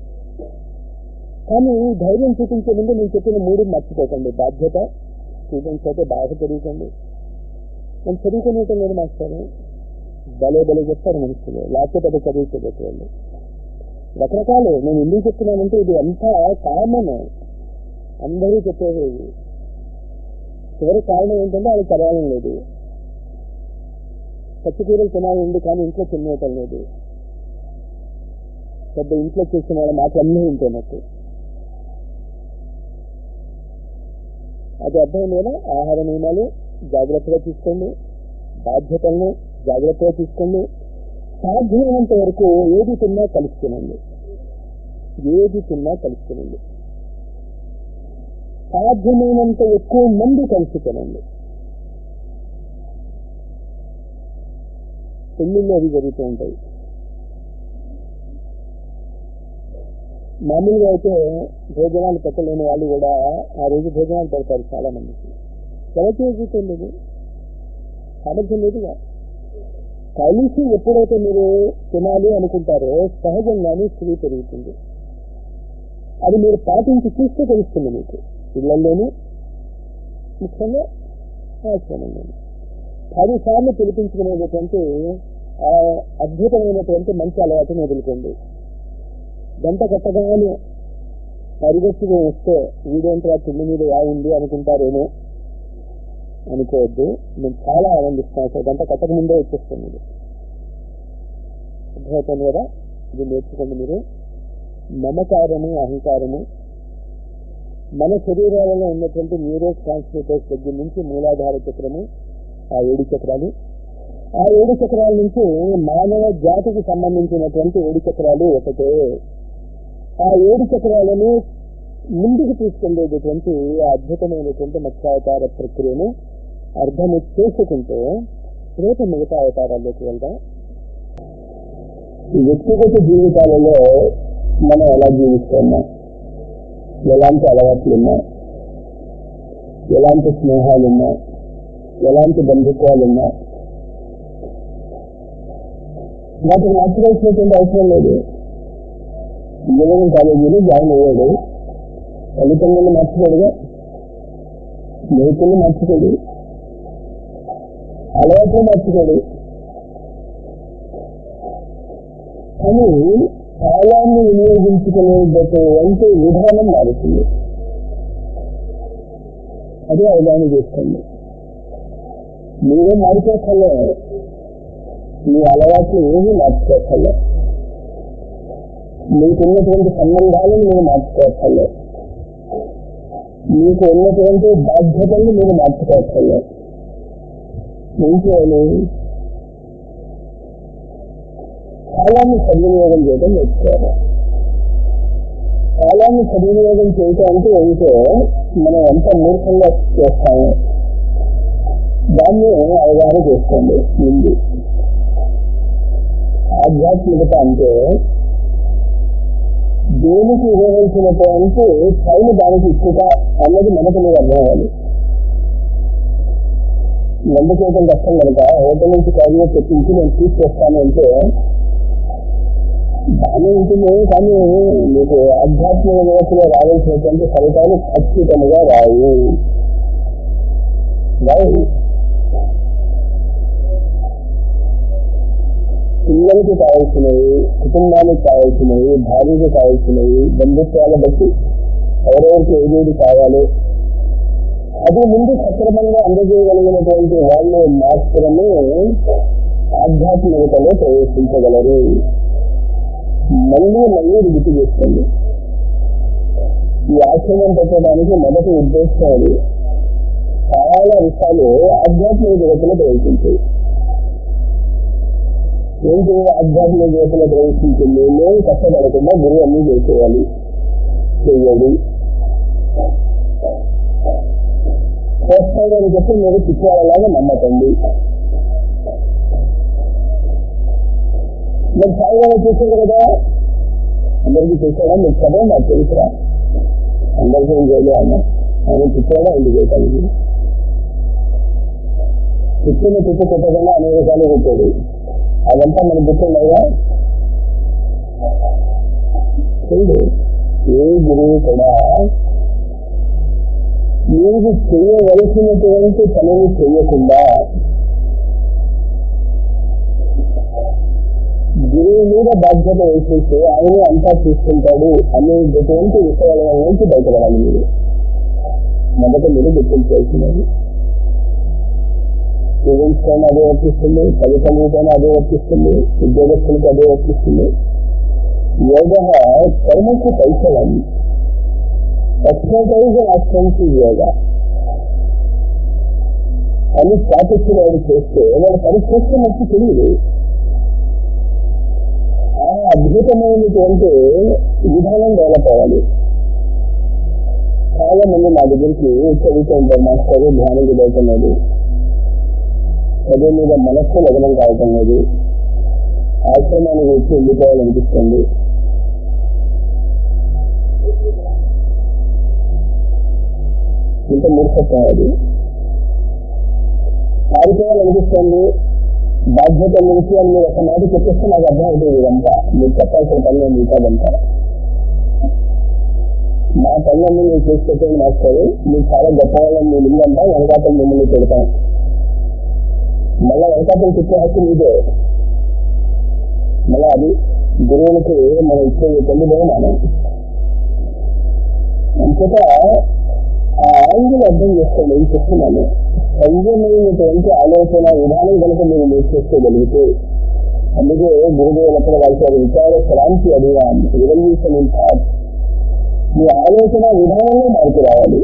కానీ ఈ ధైర్యం చూపించే ముందు నేను చెప్పిన మూడు మర్చిపోకండి బాధ్యత స్టూడెంట్స్ అయితే బాగా చదువుకోండి నేను చదువుకునేటం లేదు మాస్టర్ భలే భలే చెప్తారు మనుషులు లేకపోతే అది చదువుకోబోతు వాళ్ళు రకరకాలు నేను ఎందుకు చెప్తున్నానంటే ఇది అంతా కామన్ అందరూ చెప్పేది ఇది. చివరి కారణం ఏంటంటే అది చదవడం లేదు పచ్చికూరలు తినాలి ఉంది కానీ ఇంట్లో తినేయటం లేదు పెద్ద ఇంట్లో చేసిన వాళ్ళ మాటలన్నీ ఉంటున్నట్టు అది అర్థం లేదా ఆహార నియమాలు జాగ్రత్తగా తీసుకోండి బాధ్యతలను జాగ్రత్తగా తీసుకోండి సాధ్యమైనంత వరకు ఏది తిన్నా కలిసి తినండి ఏది తిన్నా కలిసి తినండి సాధ్యమైనంత ఎక్కువ మంది కలిసి తినండి పెళ్లిళ్ళు అవి జరుగుతూ ఉంటాయి మామూలుగా అయితే భోజనాలు పెట్టలేని వాళ్ళు కూడా ఆ రోజు భోజనాలు పెడతారు చాలా మందికి ఎవరికి జీతం లేదు సామర్థ్యం లేదుగా కలిసి ఎప్పుడైతే మీరు తినాలి అనుకుంటారో సహజంగానే స్త్రీ పెరుగుతుంది అది మీరు పాటించి చూస్తే తెలుస్తుంది మీకు ఇళ్లలోనూ ముఖ్యంగా ఆశ్రమంలోనూ పదిసార్లు పిలిపించుకునేటటువంటి ఆ అద్భుతమైనటువంటి మంచి అలవాటును వదులుకోండి గంట కట్టగానే పరిగెత్తుగా వస్తే వీడేంట్రా తిండి మీద యా ఉంది అనుకుంటారేమో అనుకోవద్దు నేను చాలా ఆనందిస్తాను అసలు గంట కట్టక ముందే వచ్చేస్తాను మీరు అర్థమవుతుంది కదా ఇది నేర్చుకోండి మీరు మమకారము అహంకారము మన శరీరాలలో ఉన్నటువంటి న్యూరో ట్రాన్స్మిటర్స్ దగ్గర నుంచి మూలాధార చక్రము ఆ ఏడు చక్రాలు ఆ ఏడు చక్రాల నుంచి మానవ జాతికి సంబంధించినటువంటి ఏడు చక్రాలు ఒకటే ఆ ఏడు చక్రాలను ముందుకు తీసుకెళ్లేటటువంటి ఆ అద్భుతమైనటువంటి మత్స్యావతార ప్రక్రియను అర్థము చేసుకుంటే రేపు మిగతా అవతారాల్లోకి వెళ్దాం ఈ వ్యక్తిగత జీవితాలలో మనం ఎలా జీవిస్తున్నాం ఎలాంటి అలవాట్లున్నా ఎలాంటి స్నేహాలున్నా ఎలాంటి బంధుత్వాలున్నా వాటిని మార్చుకోవాల్సినటువంటి అవసరం లేదు ఇంజనీరింగ్ కాలేజీలో జాయిన్ అయ్యాడు తల్లిదండ్రులు మార్చుకోడుగా స్నేహితులు మార్చుకోడు అలవాట్లు మార్చుకోడు కానీ కాలాన్ని వినియోగించుకునేటటువంటి విధానం మారుతుంది అదే అవగాహన చేసుకోండి మీరే మార్చుకోకలే మీ అలవాట్లు ఏమీ మార్చుకోకలే మీకున్నటువంటి సంబంధాలను మీరు మార్చుకోవచ్చలే మీకు ఉన్నటువంటి బాధ్యతల్ని మీరు మార్చుకోవచ్చలే ఏం చేయాలి కాలాన్ని సద్వినియోగం చేయడం నేర్చుకోవాలి కాలాన్ని సద్వినియోగం చేయటం అంటే ఏంటో మనం ఎంత మూర్ఖంగా చేస్తాము దాన్ని అవగాహన చేసుకోండి ముందు ఆధ్యాత్మికత అంటే దేనికి ఇవ్వవలసినటువంటి టైం దానికి ఇచ్చుట అన్నది మనకు మీరు అర్థం అవ్వాలి వంద చేయడం కష్టం కనుక హోటల్ నుంచి కాజుగా తెప్పించి నేను తీసుకొస్తాను అంటే బాగానే ఉంటుంది కానీ మీకు ఆధ్యాత్మిక వ్యవస్థలో రావాల్సినటువంటి ఫలితాలు ఖచ్చితంగా రావు రావు పిల్లలకి కావాల్సినవి కుటుంబానికి కావాల్సినవి భార్యకి కావాల్సినవి బంధుత్వాల బట్టి ఎవరెవరికి ఏదేది కావాలి అది ముందు సక్రమంగా అందజేయగలిగినటువంటి వాళ్ళు మాత్రమే ఆధ్యాత్మికతలో ప్రవేశించగలరు మళ్ళీ మళ్ళీ ఇది గుర్తు చేస్తుంది ఈ ఆశ్రమం పెట్టడానికి మొదటి ఉద్దేశం అది చాలా విషయాలు ఆధ్యాత్మిక జగత్తులో ప్రవేశించాయి ఏంటి ఆధ్యాత్మిక జగత్తులో ప్రవేశించింది నేను కష్టపడకుండా గురువు అన్ని చేసేయాలి చెయ్యాలి చేస్తాడని చెప్పి మీరు పిచ్చేవాళ్ళలాగా నమ్మకండి మరి సాయిగా చేశాడు కదా అందరికీ చేశాడా మీరు చదవ నాకు తెలుసురా అందరికీ ఏం చేయలే అన్న ఆయన పిచ్చాడా ఎందుకు చేయటానికి పుట్టిన పుట్టు కొట్టకుండా అనేక రకాలు కొట్టాడు అదంతా మన గుర్తున్నాయిగా చూడు ఏ గురువు కూడా మీరు చేయవలసినటువంటి పనులు చేయకుండా గురువు మీద బాధ్యత వేసేసి ఆయన అంతా చూసుకుంటాడు అనేటటువంటి విషయాల నుంచి బయటపడాలి మీరు మొదట మీరు గుర్తించాల్సినది స్టూడెంట్స్ కైనా అదే వర్తిస్తుంది తల్లిదండ్రులకైనా అదే వర్తిస్తుంది ఉద్యోగస్తులకు అదే వర్తిస్తుంది యోగ కర్మకు కైశలం ఎక్సర్సైజ్ అసెన్స్ యోగ అని పాటించిన వాడు చేస్తే వాడు పని చేస్తున్నట్టు తెలియదు ఆ అద్భుతమైనటువంటి విధానం డెవలప్ అవ్వాలి చాలా మంది మా దగ్గరికి చదువుతూ ఉంటారు మాస్టర్ ధ్యానం చదువుతున్నది చదువు మీద మనస్సు లగ్నం కావటం లేదు ఆశ్రమానికి వచ్చి ఉండిపోవాలనిపిస్తుంది ఇంత మూర్ఖత్వం అది పారిపోవాలనిపిస్తుంది బాధ్యతల నుంచి అని మీరు ఒక మాట చెప్పేస్తే నాకు అర్థం అవుతుంది ఇదంతా మీరు చెప్పాల్సిన పనులు మిగతాదంతా మా పనులన్నీ మీరు చేసి పెట్టండి మాస్టర్ మీరు చాలా గొప్ప వాళ్ళని మీరు ఇల్లంతా వెనకాతలు మిమ్మల్ని పెడతాం మళ్ళా వెనకాతలు చెప్పే హక్కు మీదే మళ్ళా అది గురువులకి మనం ఇచ్చే తల్లి బహుమానం అంతట ఆ యాంగిల్ అర్థం చేసుకోండి ఏం చెప్తున్నాను సంజయమైనటువంటి ఆలోచన విధానం కనుక మీరు నేర్చేసుకోగలిగితే అందుకే గురుదేవులు ఎక్కడ రాశారు విచార క్రాంతి అడిగాం రివల్యూషన్ ఇన్ థాట్ మీ ఆలోచన విధానంలో మార్పు రావాలి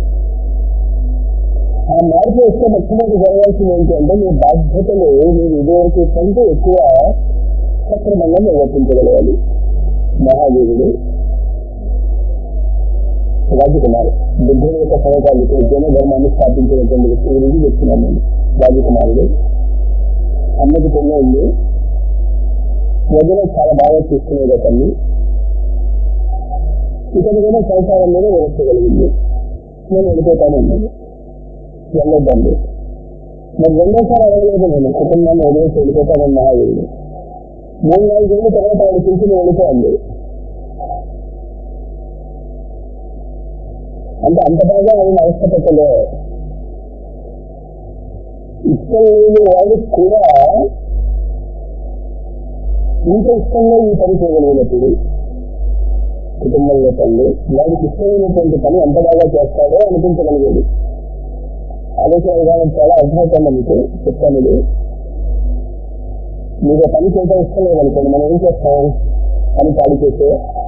ఆ మార్పు వస్తే మొట్టమొదటి జరగాల్సింది ఏంటి అంటే మీ బాధ్యతలు మీరు ఇదివరకు కంటే ఎక్కువ సక్రమంగా నిర్వర్తించగలగాలి మహాదేవుడు రాజకుమార్ బుద్ధుని యొక్క సమకాలిక జన ధర్మాన్ని స్థాపించినటువంటి వ్యక్తి గురించి చెప్తున్నాను నేను రాజకుమారుడు అమ్మకి పెళ్ళి ఉంది వదిన చాలా బాగా చూసుకునేది అతన్ని ఇతని కూడా సంసారం మీద వివరించగలిగింది నేను వెళ్ళిపోతాను అన్నాను వెళ్ళొద్దండి మరి రెండోసారి అడగలేదు నేను కుటుంబాన్ని వదిలేసి వెళ్ళిపోతానని మహాదేవుడు మూడు నాలుగు ఏళ్ళ తర్వాత ఆవిడ పింఛను వెళ్ళిపోయింది అంటే అంత బాగా ఆయన అవసరపడలే ఇష్టం లేని వాడికి కూడా ఇంత ఇష్టంగా ఈ పని చేయగలిగినప్పుడు కుటుంబంలో పనులు వాడికి ఇష్టమైనటువంటి పని ఎంత బాగా చేస్తాడో అనిపించగలిగేది ఆలోచన విధానం చాలా అర్థమవుతుంది మీకు చెప్తాను ఇది మీకు పని చేయడం ఇష్టం లేదనుకోండి మనం ఏం చేస్తాం పని పాడి చేసే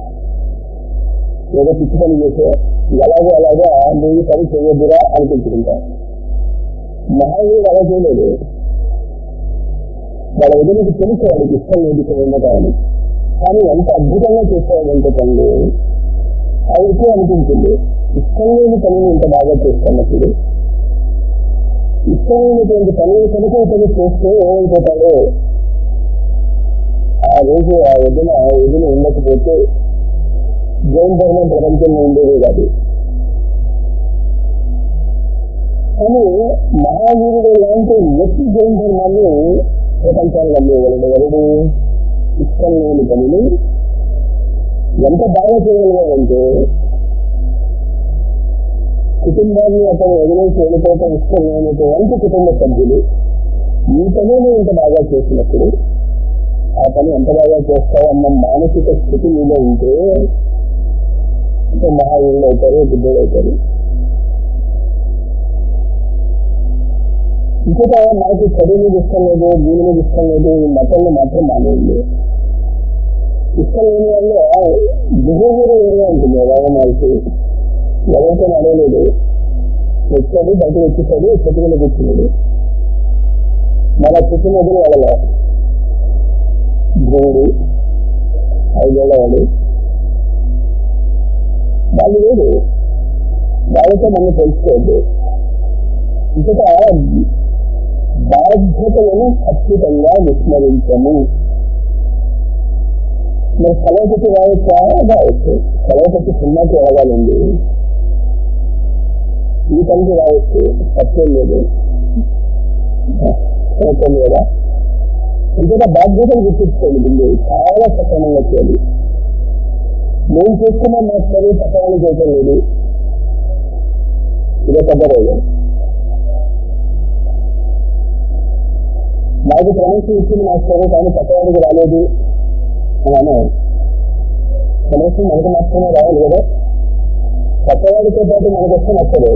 ఏదో పిచ్చి పని చేసే ఎలాగో అలాగా నువ్వు పని చేయొద్దురా అనిపించుకుంటాం మహావీరుడు అలా చేయలేదు వాళ్ళ ఎదురుకి తెలుసు వాడికి ఇష్టం లేదు ఇక్కడ ఉండటాన్ని కానీ ఎంత అద్భుతంగా చేసేవాడంటే పనులు ఆవిడకే అనిపించింది ఇష్టం లేని పనులు ఇంత బాగా చేస్తున్నప్పుడు ఇష్టమైనటువంటి పనులు కనుక ఇతను చేస్తే ఏమైపోతాడో ఆ రోజు ఆ ఎదున ఎదున ఉండకపోతే జైన్ ధర్మం ప్రపంచంలో ఉండేది కాదు కానీ మహావీరుడు లాంటి వ్యక్తి జైన్ ధర్మాన్ని ప్రపంచానికి అందేయగలడు ఎవరు ఇష్టం లేని పనులు ఎంత బాగా చేయగలిగాడంటే కుటుంబాన్ని అతను వదిలేసి వెళ్ళిపోవటం ఇష్టం లేనటువంటి కుటుంబ సభ్యులు ఈ పనులు ఇంత బాగా చేసినప్పుడు ఆ పని ఎంత బాగా చేస్తావన్న మానసిక స్థితి మీద ఉంటే మహావీరులు అవుతారు బుద్ధుడు అవుతారు ఇంకొక మనకి చదువు మీద ఇష్టం లేదు దీని మీద ఇష్టం లేదు ఈ మతంలో మాత్రం మానేయండి ఇష్టం లేని వాళ్ళు బిహేవియర్ ఏరియా ఉంటుంది రోగమాలకి ఎవరితో అడగలేదు వచ్చాడు బయటకు వచ్చేసాడు చెట్టు మీద కూర్చున్నాడు మన చెట్టు మొదలు వెళ్ళలే దేవుడు ఐదేళ్ళవాడు వాళ్ళు లేదు వాళ్ళతో మనం తెలుసుకోవద్దు ఇంకొక బాధ్యతలను ఖచ్చితంగా విస్మరించము మరి సెలవుపతి రావచ్చా రావచ్చు సెలవుపతి సినిమాకి రావాలండి ఈ పనికి రావచ్చు తప్పేం లేదు తప్పేం లేదా ఇంకొక బాధ్యతలు గుర్తించుకోండి ముందు చాలా సక్రమంగా చేయాలి నేను చేస్తున్న మాస్టర్ సక్రమంగా చేయటం లేదు ఇదే పెద్ద రోగం నాకు ప్రమోషన్ ఇచ్చింది మాస్టర్ కానీ పక్కవాడికి రాలేదు అని అన్నాను ప్రమోషన్ మనకు మాత్రమే రావాలి కదా పక్కవాడితో పాటు మనకు వస్తే నచ్చదు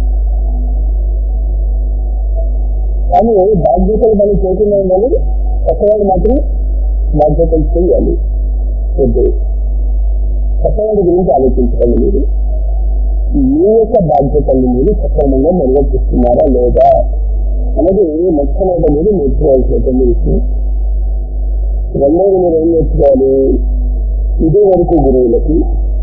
కానీ బాధ్యతలు మనం చేయకుండా ఉండాలి పక్కవాడు మాత్రం బాధ్యతలు చేయాలి వద్దు పక్కవాడి గురించి ఆలోచించుకోండి మీరు మీ యొక్క బాధ్యతల్ని మీరు సక్రమంగా నిర్వర్తిస్తున్నారా లేదా అనేది మొట్టమొదటి మీరు నేర్చుకోవాల్సినటువంటి విషయం రెండోది మీరు ఏం నేర్చుకోవాలి ఇదే వరకు గురువులకి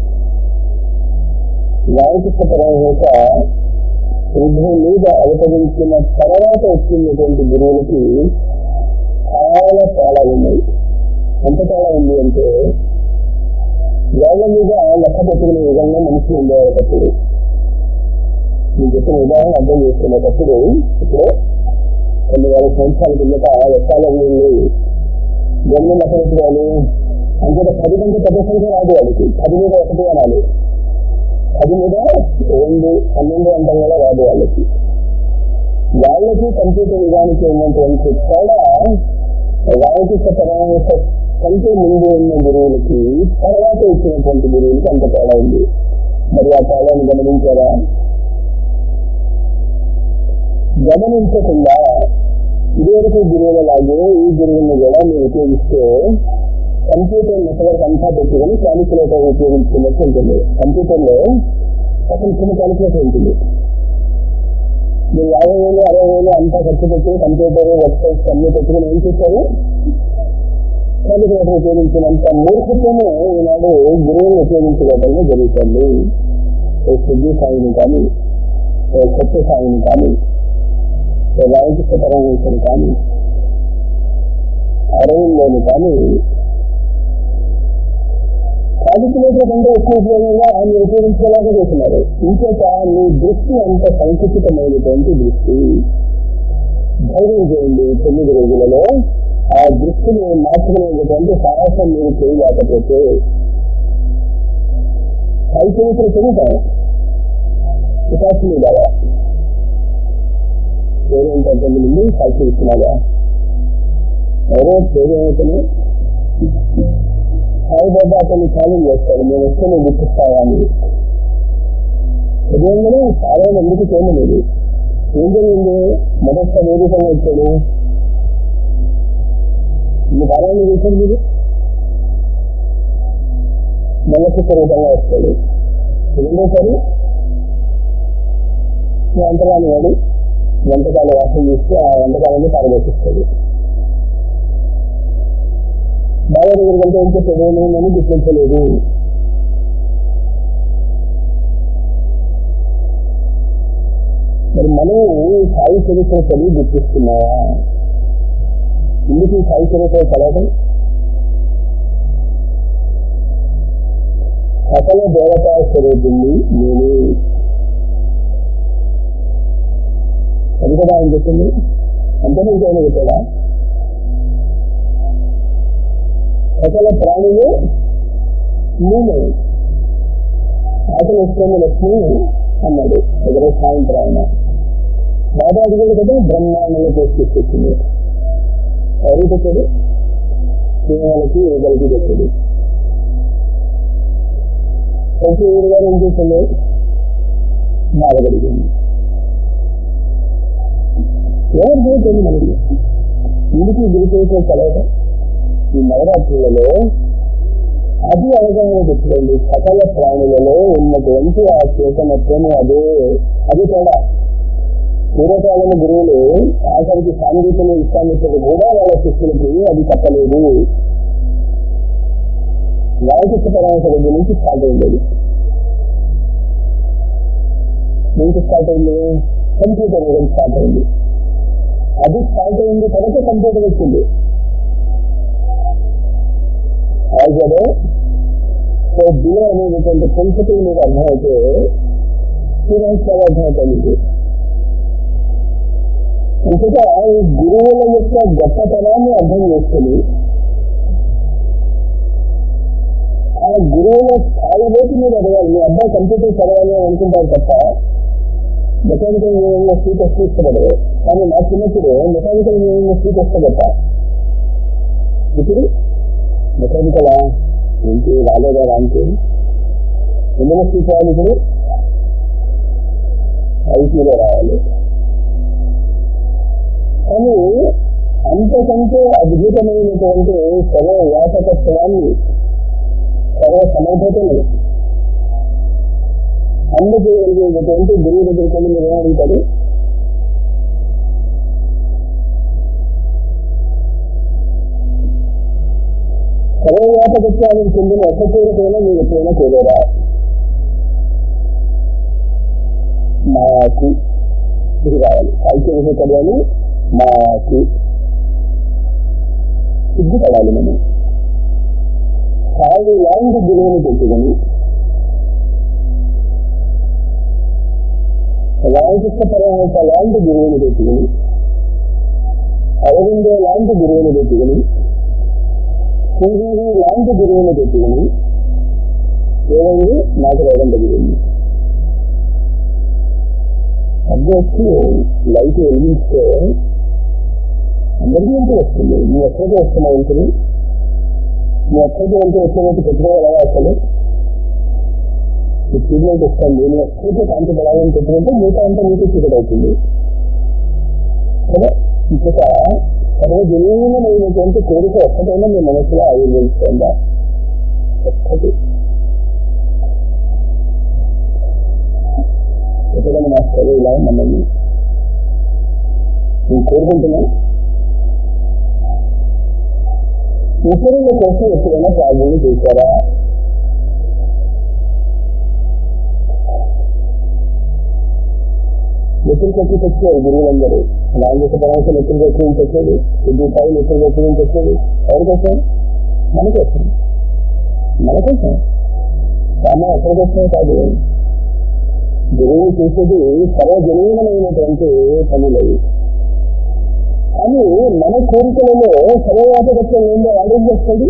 రామకృష్ణ పరమహంస యుద్ధం మీద అవతరించిన తర్వాత వచ్చినటువంటి గురువులకి చాలా తేడా ఉన్నాయి ఎంత తేడా ఉంది అంటే వేళ్ల మీద లెక్క పెట్టుకునే విధంగా మనిషి ఉండేటప్పుడు నేను చెప్పిన ఉదాహరణ అర్థం చేసుకునేటప్పుడు ఇప్పుడు కొన్ని వేల సంవత్సరాల కిందట లెక్కాలన్నీ లేవు జన్మ లెక్క పెట్టుకోవాలి అంటే పది కంటే పెద్ద సంఖ్య రాదు వాళ్ళకి పది మీద ఒకటి అనాలి పది మీద రెండు పన్నెండు అంటాం కూడా రాదు వాళ్ళకి వాళ్ళకి కంప్యూటర్ విధానికి ఉన్నటువంటి తేడా రామకృష్ణ పరమహంస కంటే ముందు ఉన్న గురువులకి తర్వాత వచ్చినటువంటి గురువులకి అంత తేడా ఉంది మరి ఆ తేడాన్ని గమనించారా గమనించకుండా ఇదివరకు గురువుల లాగే ఈ గురువుని కూడా మీరు ఉపయోగిస్తే కంప్యూటర్ నెట్వర్క్ అంతా పెట్టుకుని క్యాలిక్యులేటర్ ఉపయోగించుకున్నట్టు ఉంటుంది కంప్యూటర్లో ఒక చిన్న క్యాలిక్యులేటర్ ఉంటుంది మీరు యాభై వేలు అరవై వేలు అంతా ఖర్చు పెట్టి కంప్యూటర్ వెబ్సైట్స్ అన్ని పెట్టుకుని ఏం చేశారు క్యాలిక్యులేటర్ ఉపయోగించినంత మూర్ఖత్వమే ఈనాడు గురువుని ఉపయోగించుకోవడంలో జరుగుతుంది సిద్ధి సాయిని కానీ కొత్త సాయిని కానీ రామకృష్ణ పరమేశ్వరు కానీ అరవిందోని కానీ క్యాలిక్యులేటర్ కంటే ఎక్కువ ఉపయోగంగా మీరు ఉపయోగించేలాగా చేస్తున్నారు ఇంకొక మీ దృష్టి అంత సంకుచితమైనటువంటి దృష్టి ధైర్యం చేయండి తొమ్మిది రోజులలో ఆ దృష్టిని మార్చుకునేటువంటి సాహసం మీరు చేయలేకపోతే సైకిల్ చదువుతాం వికాసం మీద పేరేంటంటే ముందు సైకిల్ ఇస్తున్నాగా ఎవరో పేరేమిటని సాయిబాబా అతన్ని ఛాలెంజ్ చేస్తాడు మేము వస్తే నువ్వు గుర్తిస్తావా అని ఉదయంగానే చాలా మందికి చేయలేదు ఏం జరిగింది మొదట ఏ రూపంగా వచ్చాడు మీ కాలాన్ని చేశారు మీరు నల్లకృష్ణ రూపంగా వస్తాడు రెండోసారి వంటకాన్ని వాడు వంటకాలు వాసన చేస్తే ఆ వంటకాలని పారదర్శిస్తాడు బాగా దగ్గర కంటే ఏం చెప్పాడు నేను నన్ను గుర్తించలేదు మరి మనం సాయి చరిత్ర చదివి గుర్తిస్తున్నావా ఎందుకు ఈ సాయి చరిత్ర చదవడం సకల దేవతా స్వరూపుణ్ణి నేను అది కదా ఆయన చెప్పింది అంతనే ఇంకేమైనా చెప్పాడా సకల ప్రాణులు నేనే ఆకలి వస్తుంది లక్ష్మి అన్నాడు ఒకరోజు సాయంత్రం ఆయన బాబా అడిగాడు కదా బ్రహ్మాండంలో తీసుకొచ్చింది ఎవరు పెట్టాడు వాళ్ళకి ఎవరికి పెట్టాడు ప్రతి ఊరు గారు ఏం చేసింది బాధపడుతుంది ఎవరు చేయటం మనకి ఇందుకు గురిచేసే కలవటం ఈ నవరాత్రులలో అది అవగాహన తెచ్చుకోండి సకల ప్రాణులలో ఉన్నటువంటి ఆ చేతనత్వం అదే అది కూడా పూర్వకాలం గురువులు ఆఖరికి సాంగీతం ఇష్టామిత్రులు కూడా వాళ్ళ శిష్యులకి అది తప్పలేదు వాయిద్య పరమశ దగ్గర నుంచి స్టార్ట్ అయింది నుంచి స్టార్ట్ అయింది కంప్యూటర్ దగ్గర స్టార్ట్ అయింది అది స్టార్ట్ అయింది తర్వాత కంప్యూటర్ వచ్చింది అలాగే సో బిలో అనేటువంటి ప్రిన్సిపల్ మీకు అర్థమైతే స్టూడెంట్స్ చాలా అర్థమవుతుంది ఇంకట ఈ గురువుల యొక్క గొప్పతనాన్ని అర్థం చేసుకుని ఆ గురువుల స్థాయిలోకి మీరు ఎదగాలి మీ అబ్బాయి కంప్యూటర్ చదవాలి అని అనుకుంటారు తప్ప మెకానికల్ ఇంజనీరింగ్ లో సీట్ వస్తే ఇష్టపడదు కానీ నా చిన్నప్పుడు మెకానికల్ ఇంజనీరింగ్ లో సీట్ వస్తే తప్ప ఇప్పుడు మెకానికల్ ఏంటి రాలేదా రానికి ఎందులో సీట్ రావాలి ఇప్పుడు ఐటీలో రావాలి కానీ అంతకంటే అద్భుతమైనటువంటి సర్వ వ్యాపకత్వాన్ని సర్వ సమర్థతని అందజేయగలిగేటటువంటి గురువు దగ్గరికి వెళ్ళి మీరు ఏమడుగుతారు సర్వవ్యాపకత్వానికి చెందిన ఒక్క కోరికైనా మీరు ఎప్పుడైనా కోరారా మాకు ఇది కావాలి సాహిత్య చదవాలి మాకు సిగ్గుపడాలి మనం సాగు లాంటి గురువుని పెట్టుకుని రామకృష్ణ పరమహంస లాంటి గురువుని పెట్టుకుని అరవిందో లాంటి గురువుని పెట్టుకుని శ్రీదేవి లాంటి గురువుని పెట్టుకుని ఏమైంది నాకు రోగం తగిలింది అభ్యర్థి లైట్ వెలిగిస్తే అందరికీ ఎంత వస్తుంది నీ ఎక్కడికి వస్తున్నా ఉంటుంది నీ ఎక్కడికి వెళ్తే వచ్చినట్టు పెట్టుకోగలవా అసలు ఈ ట్రీట్మెంట్ ఇస్తాను నేను ఎక్కడికి కాంతి పడాలని పెట్టుకుంటే మిగతా అంతా మీకే చీకటి అవుతుంది కదా ఇంకొక సర్వజనీయమైనటువంటి కోరిక ఒక్కటైనా మీ మనసులో ఆవిర్భవిస్తుందా ఒక్కటి ఎప్పుడైనా మాస్టర్ ఇలా మమ్మల్ని నేను కోరుకుంటున్నా ఇతరుల కోసం ఎప్పుడైనా ప్రార్థన చేశారా ఎప్పుడు కట్టి తెచ్చారు గురువులందరూ రామకృష్ణ పరమశం ఎప్పుడు కట్టి నుంచి వచ్చేది సిద్ధిపాయలు ఎప్పుడు కట్టి నుంచి వచ్చేది ఎవరి కోసం మన కోసం మన కోసం సామా ఎక్కడి కోసమే కాదు గురువు చేసేది సర్వజనీయమైనటువంటి పనులవి కానీ మన కోరికలలో సర్వవ్యాపకత్వం ఏందో ఆలోచన చేస్తుంది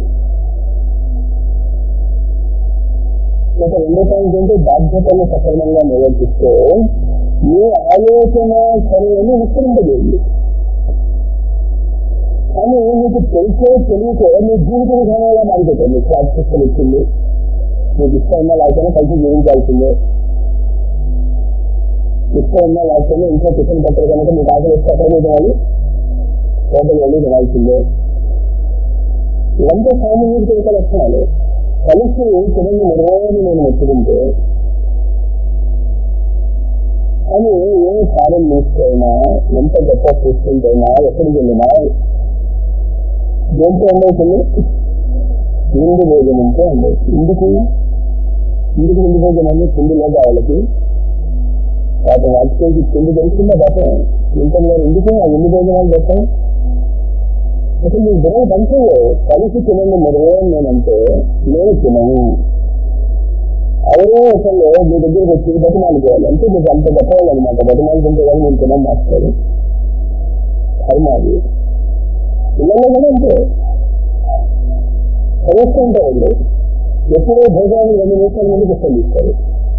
ఒక రెండో పాయింట్ ఏంటి బాధ్యతలు సక్రమంగా నిర్వర్తిస్తే ఏ ఆలోచన సరైన విస్తరింపజేయండి కానీ మీకు తెలిసే తెలియకే మీ జీవిత విధానంగా మారిపోతుంది మీకు ప్రాక్టీస్ ఇచ్చింది మీకు ఇష్టం ఉన్నా లేకపోతే కలిసి జీవించాల్సిందే ఇష్టం ఉన్నా లేకపోతే ఇంట్లో టిఫిన్ పట్టరు కనుక మీకు ఆకలి ఇస్తే అక్కడ తినాలి హోటల్ వెళ్ళి తినాల్సిందే ఇవంతా సామూహిక యొక్క లక్షణాలు కలిసి తినండి నిర్వహణ నేను మెచ్చుకుంటే కానీ ఏ సారం తీసుకైనా ఎంత గొప్ప చూస్తుంటైనా ఎక్కడికి వెళ్ళినా దేంతో ఉండవుతుంది ముందు భోజనంతో ఉండవు ఎందుకు ఎందుకు ముందు భోజనాన్ని పిండిలో వాళ్ళకి పాపం వాటికి పిండి తెలుస్తుందా పాపం ఇంట్లో ఎందుకు ఆ ఎన్ని భోజనాలు పెట్టాం అసలు మీ బుర్ర పంచే కలిసి తినండి మరో నేనంటే నేను తినను ఎవరో అసలు మీ దగ్గరికి వచ్చి బతిమాలుకోవాలి అంటే మీకు అంత గొప్పవాళ్ళు అనమాట బతిమాలుకుంటే కానీ నేను తినం మాస్టారు కర్మ అది పిల్లల్లో కూడా అంతే చదువుతుంటే వాళ్ళు ఎప్పుడో భోజనాన్ని రెండు నిమిషాల ముందు పుస్తకం తీస్తారు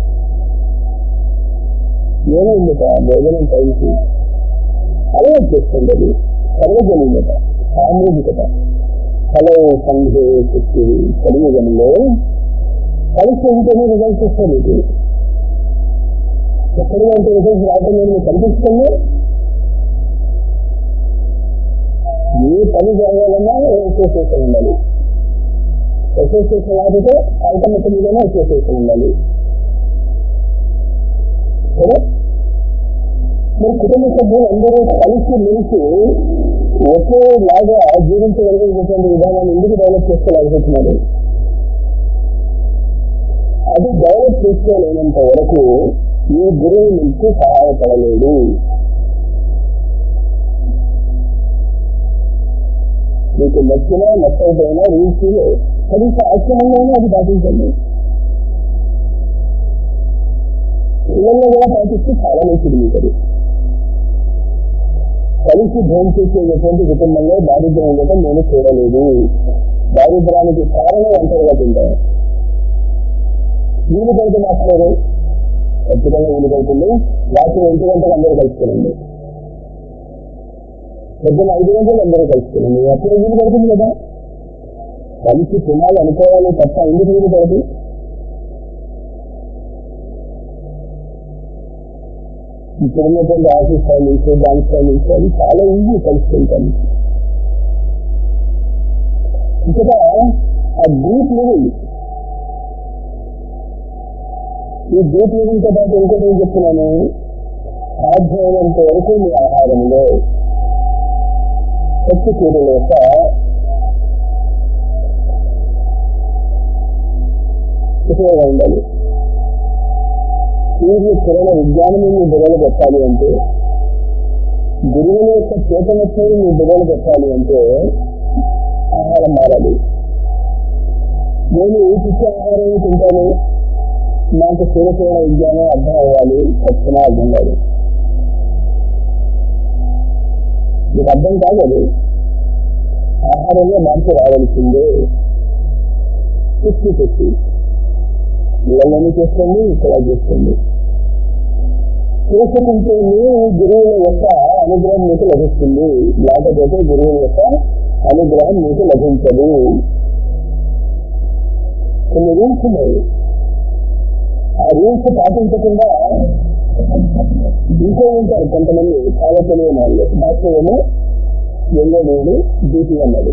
ఏమైంది భోజనం టైంకి అలవాటు చేస్తుంది అది సర్వజనీయత సామూహికత ఫలో సంఘే శక్తి కలియుగంలో పరీక్ష ఉంటేనే రిజల్ట్స్ వస్తాయి మీకు ఎక్కడిగా ఉంటే రిజల్ట్స్ రావడం లేదు మీకు కనిపిస్తుంది ఏ పని జరగాలన్నా అసోసియేషన్ ఉండాలి అసోసియేషన్ లేకపోతే ఆల్టర్నేటివ్ మీదనే అసోసియేషన్ ఉండాలి సరే మరి కుటుంబ సభ్యులు అందరూ కలిసి మెలిసి ఒకేలాగా జీవించగలిగినటువంటి విధానాన్ని ఎందుకు డెవలప్ చేసుకోలేకపోతున్నారు అది డెవలప్ చేసుకోలేనంత వరకు ఈ గురువు మీకు సహాయపడలేదు మీకు నచ్చినా నచ్చకపోయినా రూల్స్ కనీస ఆశ్రమంలోనే అది పాటించండి పిల్లల్లో కూడా పాటిస్తే చాలా మంచిది మీకు అది కలిసి భోజనం చేసేటువంటి కుటుంబంలో దారిద్ర్యం ఉండటం నేను చూడలేదు దారిద్ర్యానికి కారణం ఒంటరిగా తింటాను వీలు పడితే మాట్లాడారు ఖచ్చితంగా వీలు పడుతుంది రాత్రి ఒంటి గంటకు అందరూ కలుసుకునండి పొద్దున్న ఐదు గంటలు అందరూ కలుసుకునండి అప్పుడు వీలు పడుతుంది కదా కలిసి తినాలి అనుకోవాలి తప్ప ఎందుకు వీలు పడదు ఇప్పుడున్నటువంటి ఆఫీస్ టైమింగ్స్ బ్యాంక్ టైమింగ్స్ అవి చాలా ఈజీ కలుసుకుంటాను ఇక్కడ ఆ డీప్ లివింగ్ ఈ డీప్ లివింగ్ తో పాటు ఇంకోటి ఏం చెప్తున్నాను సాధ్యమైనంత వరకు మీ ఆహారంలో పచ్చి కూరల యొక్క ఉపయోగం ఉండాలి సూర్య కిరణ విజ్ఞానం మీ బుర్రలు పెట్టాలి అంటే గురువుల యొక్క చేతనత్వం మీ బుర్రలు పెట్టాలి అంటే ఆహారం మారాలి నేను ఈ పిచ్చి ఆహారం తింటాను నాకు సూర్యకిరణ విజ్ఞానం అర్థం అవ్వాలి ఖచ్చితంగా అర్థం కాదు మీకు అర్థం కాదు అది ఆహారంలో మార్పు రావాల్సిందే ఫిఫ్టీ ఫిఫ్టీ ఇళ్ళలోనే చేసుకోండి ఇక్కడ చేసుకోండి చేసుకుంటేనే గురువుల యొక్క అనుగ్రహం మీకు లభిస్తుంది లేకపోతే గురువుల యొక్క అనుగ్రహం మీకు లభించదు కొన్ని రూల్స్ ఉన్నాయి ఆ రూల్స్ పాటించకుండా ఇంకో ఉంటారు కొంతమంది చాలా తెలియని వాళ్ళు డాక్టర్ ఏమో ఎంగోడు డ్యూటీ అన్నాడు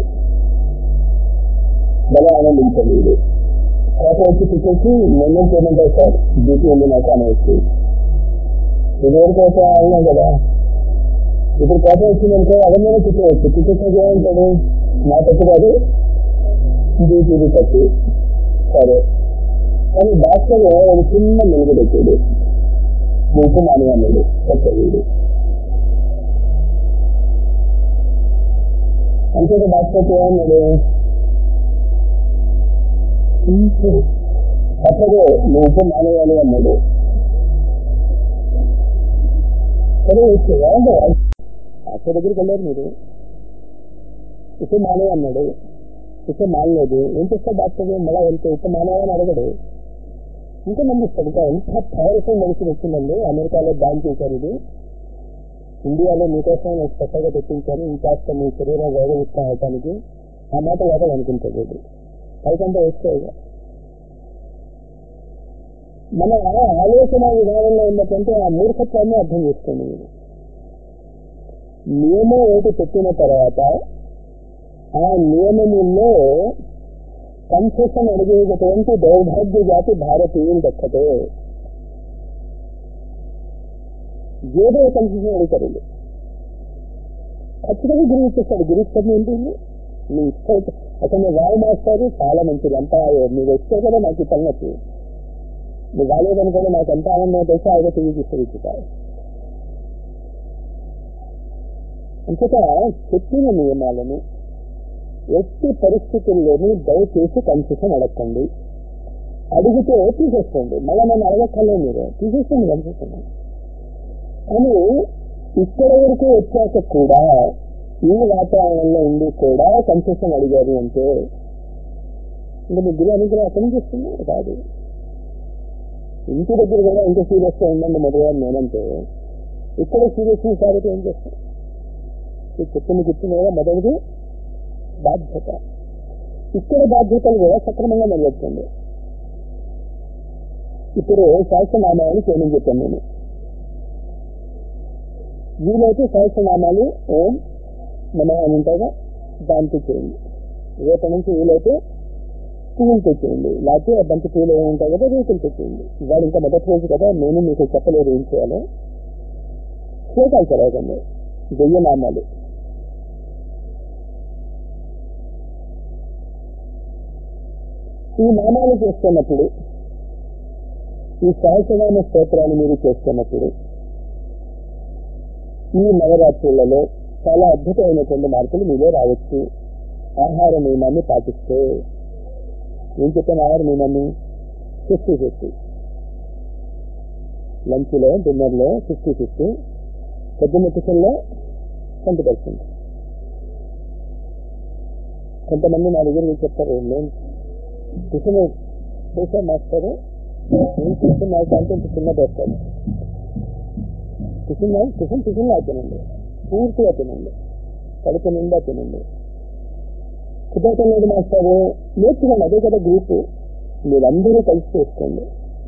బల ఆనందించలేదు కోపం వచ్చి పిచ్చేసి నిర్ణయం చేయమంటారు సార్ డ్యూటీ ఉంది నాకు అనేసి ఇదివరకు అయితే అన్నాం కదా ఇప్పుడు కోపం వచ్చిందనుకో అదన్నీ పిచ్చేయచ్చు పిచ్చేసాక ఏమంటాడు నా తప్పు కాదు డ్యూటీది తప్పు సరే కానీ డాక్టర్ ఒక చిన్న మెలుగు పెట్టాడు నీకు మాని అన్నాడు కొత్త వీడు అంతే డాక్టర్ ఏమన్నాడు తప్పదు నువ్వు మానేయాలి అన్నాడు సరే డాక్టర్ దగ్గరికి వెళ్ళారు మీరు ఇక మానే అన్నాడు ఇక మానలేదు ఏం చేస్తాడు డాక్టర్ మళ్ళా వెళ్తే ఇక మానేయాలని అడగడు ఇంకా నమ్మిస్తాడు ఇంకా ఎంత పవర్ఫుల్ మెడిసిన్ వచ్చిందండి అమెరికాలో బ్యాన్ చేశారు ఇది ఇండియాలో మీకోసం నేను స్పెషల్గా తెప్పించాను ఇంకాస్త మీ శరీరం గౌరవిస్తా అవటానికి ఆ మాట వాడు అనుకుంటాడు వీడు. పైకంటే వేసుకోగా మన ఆలోచన విధానంలో ఉన్నటువంటి ఆ మూర్ఖత్వాన్ని అర్థం చేసుకోండి మీరు నియమం ఒకటి పెట్టిన తర్వాత ఆ నియమములో కన్సెషన్ అడిగేటటువంటి దౌర్భాగ్య జాతి భారతీయులు దక్కతే ఏదో కన్సెషన్ అడుగుతారు వీళ్ళు. ఖచ్చితంగా గురువు ఇచ్చేస్తాడు గురు ఇష్టం ఏంటి మీ ఇష్టం అతను రాయి మాస్టారు చాలా మంచిది అంతా మీరు వస్తే కదా నాకు ఈ తలనొప్పి నువ్వు రాలేదనుకోండి నాకు ఎంత ఆనందం తెలిసి ఆయన తిరిగి తీసుకొచ్చుతారు అంతటా చెప్పిన నియమాలను ఎట్టి పరిస్థితుల్లోనూ దయచేసి కన్సెషన్ అడగండి అడిగితే తీసేసుకోండి మళ్ళీ నన్ను అడగక్కర్లేదు మీరు తీసేసుకోండి కన్సెషన్ కానీ ఇక్కడ వరకు వచ్చాక కూడా ఈ వాతావరణంలో ఉండి కూడా కన్సెషన్ అడిగారు అంటే ఇంకా మీ గురు అనుగ్రహం అక్కడి నుంచి వస్తుంది కాదు ఇంటి దగ్గర కూడా ఇంత సీరియస్ గా ఉండండి మొదలుగా నేనంటే ఇక్కడ సీరియస్ కాబట్టి ఏం చేస్తాం ఈ చెప్పింది చెప్పింది కూడా మొదటిది బాధ్యత ఇక్కడ బాధ్యతలు కూడా సక్రమంగా నెరవేర్చండి ఇప్పుడు సహస్రనామాలు చేయమని చెప్పాను నేను వీలైతే సహస్రనామాలు ఓం నమ అని ఉంటాగా దాంతో చేయండి రేపటి నుంచి వీలైతే పువ్వులతో చేయండి లేకపోతే బంతి పూలు ఏమి ఉంటాయి కదా రేకులతో చేయండి ఇవాళ ఇంకా మొదటి రోజు కదా నేను మీకు చెప్పలేదు ఏం చేయాలో శ్లోకాలు చదవకండి దెయ్య నామాలు ఈ నామాలు చేస్తున్నప్పుడు ఈ సహస్రనామ స్తోత్రాలు మీరు చేస్తున్నప్పుడు ఈ నవరాత్రులలో చాలా అద్భుతమైనటువంటి మార్పులు మీలో రావచ్చు ఆహార నియమాన్ని పాటిస్తే ఏం చెప్పాను ఆహార నియమాన్ని ఫిఫ్టీ ఫిఫ్టీ లంచ్లో డిన్నర్లో ఫిఫ్టీ ఫిఫ్టీ పొద్దున్న టిఫిన్లో ట్వంటీ పర్సెంట్ కొంతమంది నా దగ్గర చెప్తారు నేను టిఫిన్ చేసే మాస్టర్ నేను టిఫిన్ నాకు అంటే చిన్న పెడతాను టిఫిన్ టిఫిన్ టిఫిన్ లా తినండి పూర్తిగా తినండి కడుపు నిండా తినండి కుదరటం లేదు మాస్టారు నేర్చుకోండి అదే కదా గ్రూప్ మీరందరూ కలిసి చేసుకోండి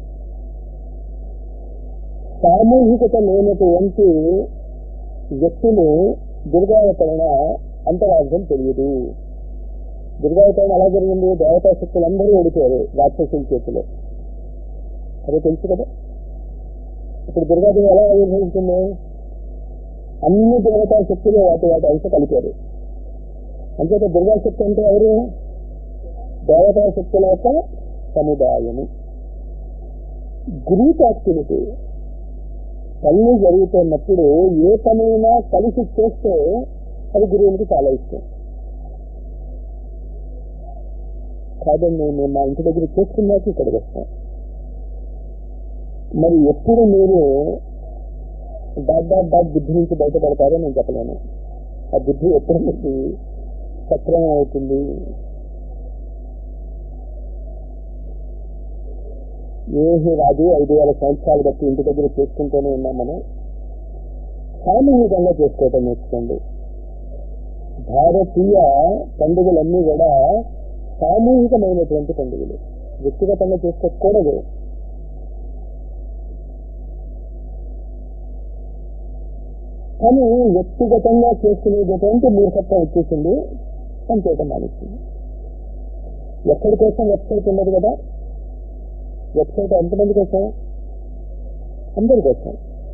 సామూహికత లేనటువంటి వ్యక్తులు దుర్గావతరణ అంతరార్థం తెలియదు దుర్గావతరణ ఎలా జరిగింది దేవతా శక్తులందరూ ఓడిపోయారు రాక్షసుల చేతిలో అదే తెలుసు కదా ఇప్పుడు దుర్గాదేవి ఎలా ఆవిర్భవించింది అన్ని దేవతా శక్తులు వాటి వాటి అంశ కలిపారు అంచేత దుర్గాశక్తి అంటే ఎవరు దేవతా శక్తుల యొక్క సముదాయము గ్రూప్ యాక్టివిటీ పనులు జరుగుతున్నప్పుడు ఏ పనైనా కలిసి చేస్తే అది గురువునికి చాలా ఇష్టం కాదండి మేము మా ఇంటి దగ్గర చేసుకున్నాక ఇక్కడికి వస్తాం మరి ఎప్పుడు మీరు డాట్ డాట్ డాట్ బుద్ధి నుంచి బయటపడతారో నేను చెప్పలేను ఆ బుద్ధి ఎప్పుడు మీకు సక్రమం అవుతుంది ఏమీ రాదు ఐదు వేల సంవత్సరాలు బట్టి ఇంటి దగ్గర చేసుకుంటూనే ఉన్నాం మనం సామూహికంగా చేసుకోవటం నేర్చుకోండి భారతీయ పండుగలన్నీ కూడా సామూహికమైనటువంటి పండుగలు వ్యక్తిగతంగా చేసుకోకూడదు కానీ వ్యక్తిగతంగా చేసుకునేటటువంటి మూర్ఖత్వం వచ్చేసింది పనిచేయటం మానేసింది ఎక్కడి కోసం వెబ్సైట్ ఉండదు కదా వెబ్సైట్ ఎంతమంది కోసం అందరి కోసం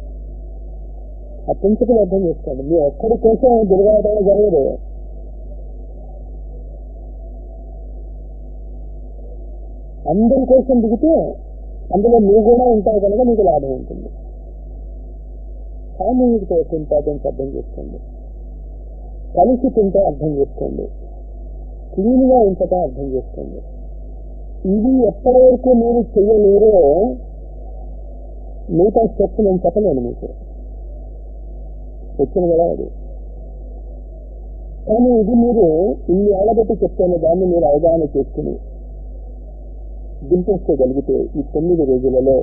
ఆ ప్రిన్సిపల్ అర్థం చేసుకోండి మీరు ఎక్కడి కోసం దుర్గావతరణ జరగదు అందరి కోసం దిగితే అందులో నువ్వు కూడా ఉంటావు కనుక నీకు లాభం ఉంటుంది సామూహికత యొక్క ఇంపార్టెన్స్ అర్థం చేసుకోండి కలిసి తింటే అర్థం చేసుకోండి క్లీన్ గా ఉంచటం అర్థం చేసుకోండి ఇది ఎప్పటి వరకు మీరు చెయ్యలేరో మిగతా స్టెప్స్ నేను చెప్పలేను మీకు వచ్చిన కదా అది కానీ ఇది మీరు ఇన్ని ఏళ్ళబట్టి చెప్తున్న దాన్ని మీరు అవగాహన చేసుకుని దింపేసుకోగలిగితే ఈ తొమ్మిది రోజులలో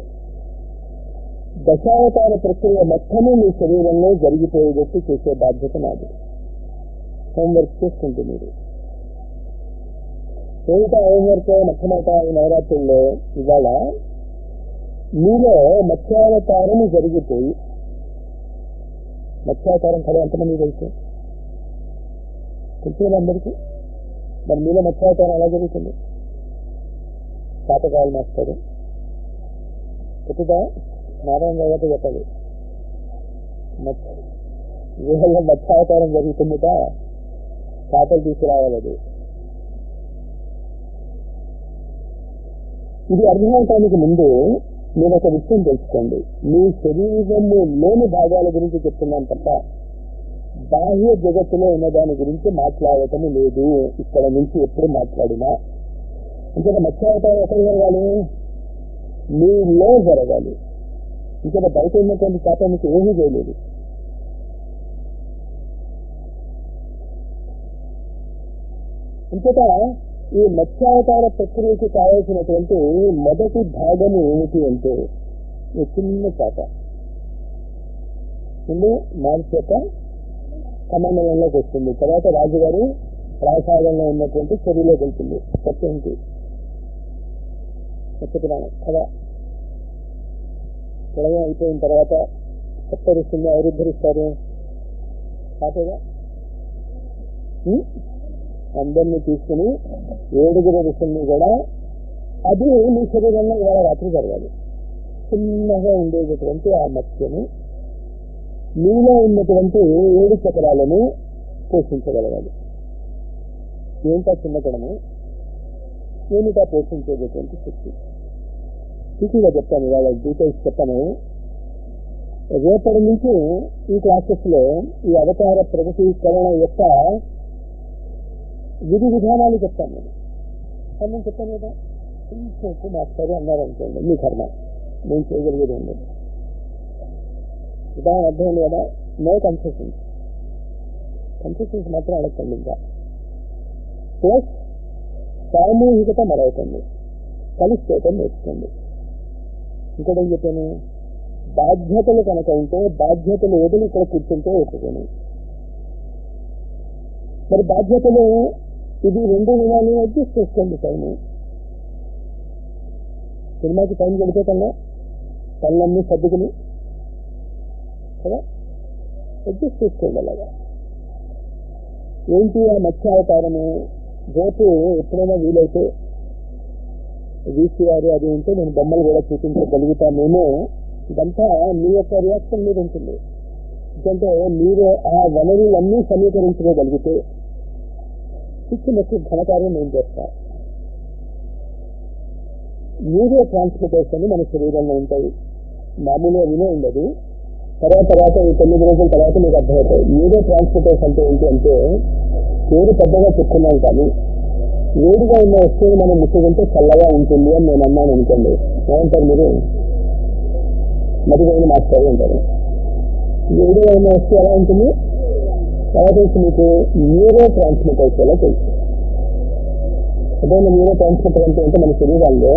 దశావతార ప్రక్రియ మొత్తము మీ శరీరంలో జరిగిపోయేటట్టు చేసే బాధ్యత నాది హోంవర్క్ చేసుకుంటూ మీరు ఏమిటా హోంవర్క్ మొట్టమొదట ఈ నవరాత్రుల్లో ఇవాళ మీలో మత్స్యావతారం జరిగిపోయి మత్స్యావతారం కథ ఎంతమంది తెలుసు తెలిసిన అందరికీ మరి మీలో మత్స్యావతారం ఎలా జరుగుతుంది పాతకాలు మాస్టారు చెప్పుదా నారాయణ గారు చెప్పాలి వీళ్ళ మత్స్యావతారం జరుగుతుందిట చేపలు తీసుకురావాలి అది ఇది అర్థమవటానికి ముందు నేను ఒక విషయం తెలుసుకోండి మీ శరీరము లేని భాగాల గురించి చెప్తున్నాను తప్ప బాహ్య జగత్తులో ఉన్న దాని గురించి మాట్లాడటం లేదు ఇక్కడ నుంచి ఎప్పుడు మాట్లాడినా ఇంకా మత్స్యావతారం ఎక్కడ జరగాలి మీలో జరగాలి ఇంకా బయట ఉన్నటువంటి చేప మీకు ఏమీ చేయలేదు ఇంకట ఈ మత్స్యావతార ప్రక్రియకి కావాల్సినటువంటి మొదటి భాగం ఏమిటి అంటే ఈ చిన్న చేప ముందు మాంస యొక్క సమన్వయంలోకి వస్తుంది తర్వాత రాజుగారు ప్రాసాదంలో ఉన్నటువంటి చెరువులోకి వెళ్తుంది సత్యంకి చెప్తున్నాను కదా ప్రళయం అయిపోయిన తర్వాత కొత్త ఋషుల్ని ఎవరు ఉద్ధరిస్తారు కాపేగా ఉం? అందరినీ తీసుకుని ఏడుగురు ఋషుల్ని కూడా అది మీ శరీరంలో ఇవాళ రాత్రి జరగాలి చిన్నగా ఉండేటటువంటి ఆ మత్స్యను మీలో ఉన్నటువంటి ఏడు చక్రాలను పోషించగలగాలి ఏంటా చిన్నకడము ఏమిటా పోషించేటటువంటి శక్తి ఈజీగా చెప్తాను ఇవాళ డీటెయిల్స్ చెప్పాను రేపటి నుంచి ఈ క్లాసెస్ లో ఈ అవతార ప్రగతీకరణ యొక్క విధి విధానాలు చెప్తాను నేను అన్నం చెప్పాను కదా కొంచెం ఎక్కువ మాస్టారు అన్నారు అనుకోండి మీ కర్మ నేను చేయగలిగేది ఉండదు ఉదాహరణ అర్థమైంది కదా నో కన్సెషన్స్ కన్సెషన్స్ మాత్రం అడగండి ఇంకా ప్లస్ సామూహికత మరొకండి కలిసిపోవటం నేర్చుకోండి ఇంకోటి ఏం చెప్పాను బాధ్యతలు కనుక ఉంటే బాధ్యతలు వదిలి ఇక్కడ కూర్చుంటే ఒప్పుకోను మరి బాధ్యతలు ఇది రెండు వినాలి అడ్జస్ట్ చేసుకోండి టైం సినిమాకి టైం గడిపే కన్నా పనులన్నీ సర్దుకుని కదా అడ్జస్ట్ చేసుకోండి అలాగా ఏంటి ఆ మత్స్యావతారము రేపు ఎప్పుడైనా వీలైతే వీసీఆర్ అది ఉంటే నేను బొమ్మలు కూడా చూపించగలుగుతానేమో ఇదంతా మీ యొక్క రియాక్షన్ మీద ఉంటుంది ఎందుకంటే మీరు ఆ వనరులన్నీ సమీకరించుకోగలిగితే ఇచ్చినట్టు ఘనకార్యం నేను చేస్తా న్యూరో ట్రాన్స్మిటర్స్ మన శరీరంలో ఉంటాయి మామూలుగా వినే ఉండదు తర్వాత తర్వాత ఈ తొమ్మిది రోజుల తర్వాత మీకు అర్థమవుతాయి న్యూరో ట్రాన్స్మిటర్స్ అంటే ఏంటి అంటే పేరు పెద్దగా చెప్తున్నాం కానీ వేడిగా ఉన్న వస్తువుని మనం ముట్టుకుంటే చల్లగా ఉంటుంది అని నేను అన్నాను అనుకోండి ఏమంటారు మీరు మరిగైన మాస్టర్ అంటారు వేడిగా ఉన్న వస్తువు ఎలా ఉంటుంది తర్వాత వచ్చి మీకు న్యూరో ట్రాన్స్మిటర్స్ ఎలా తెలుసు అదే న్యూరో ట్రాన్స్మిటర్ అంటే అంటే మన శరీరాల్లో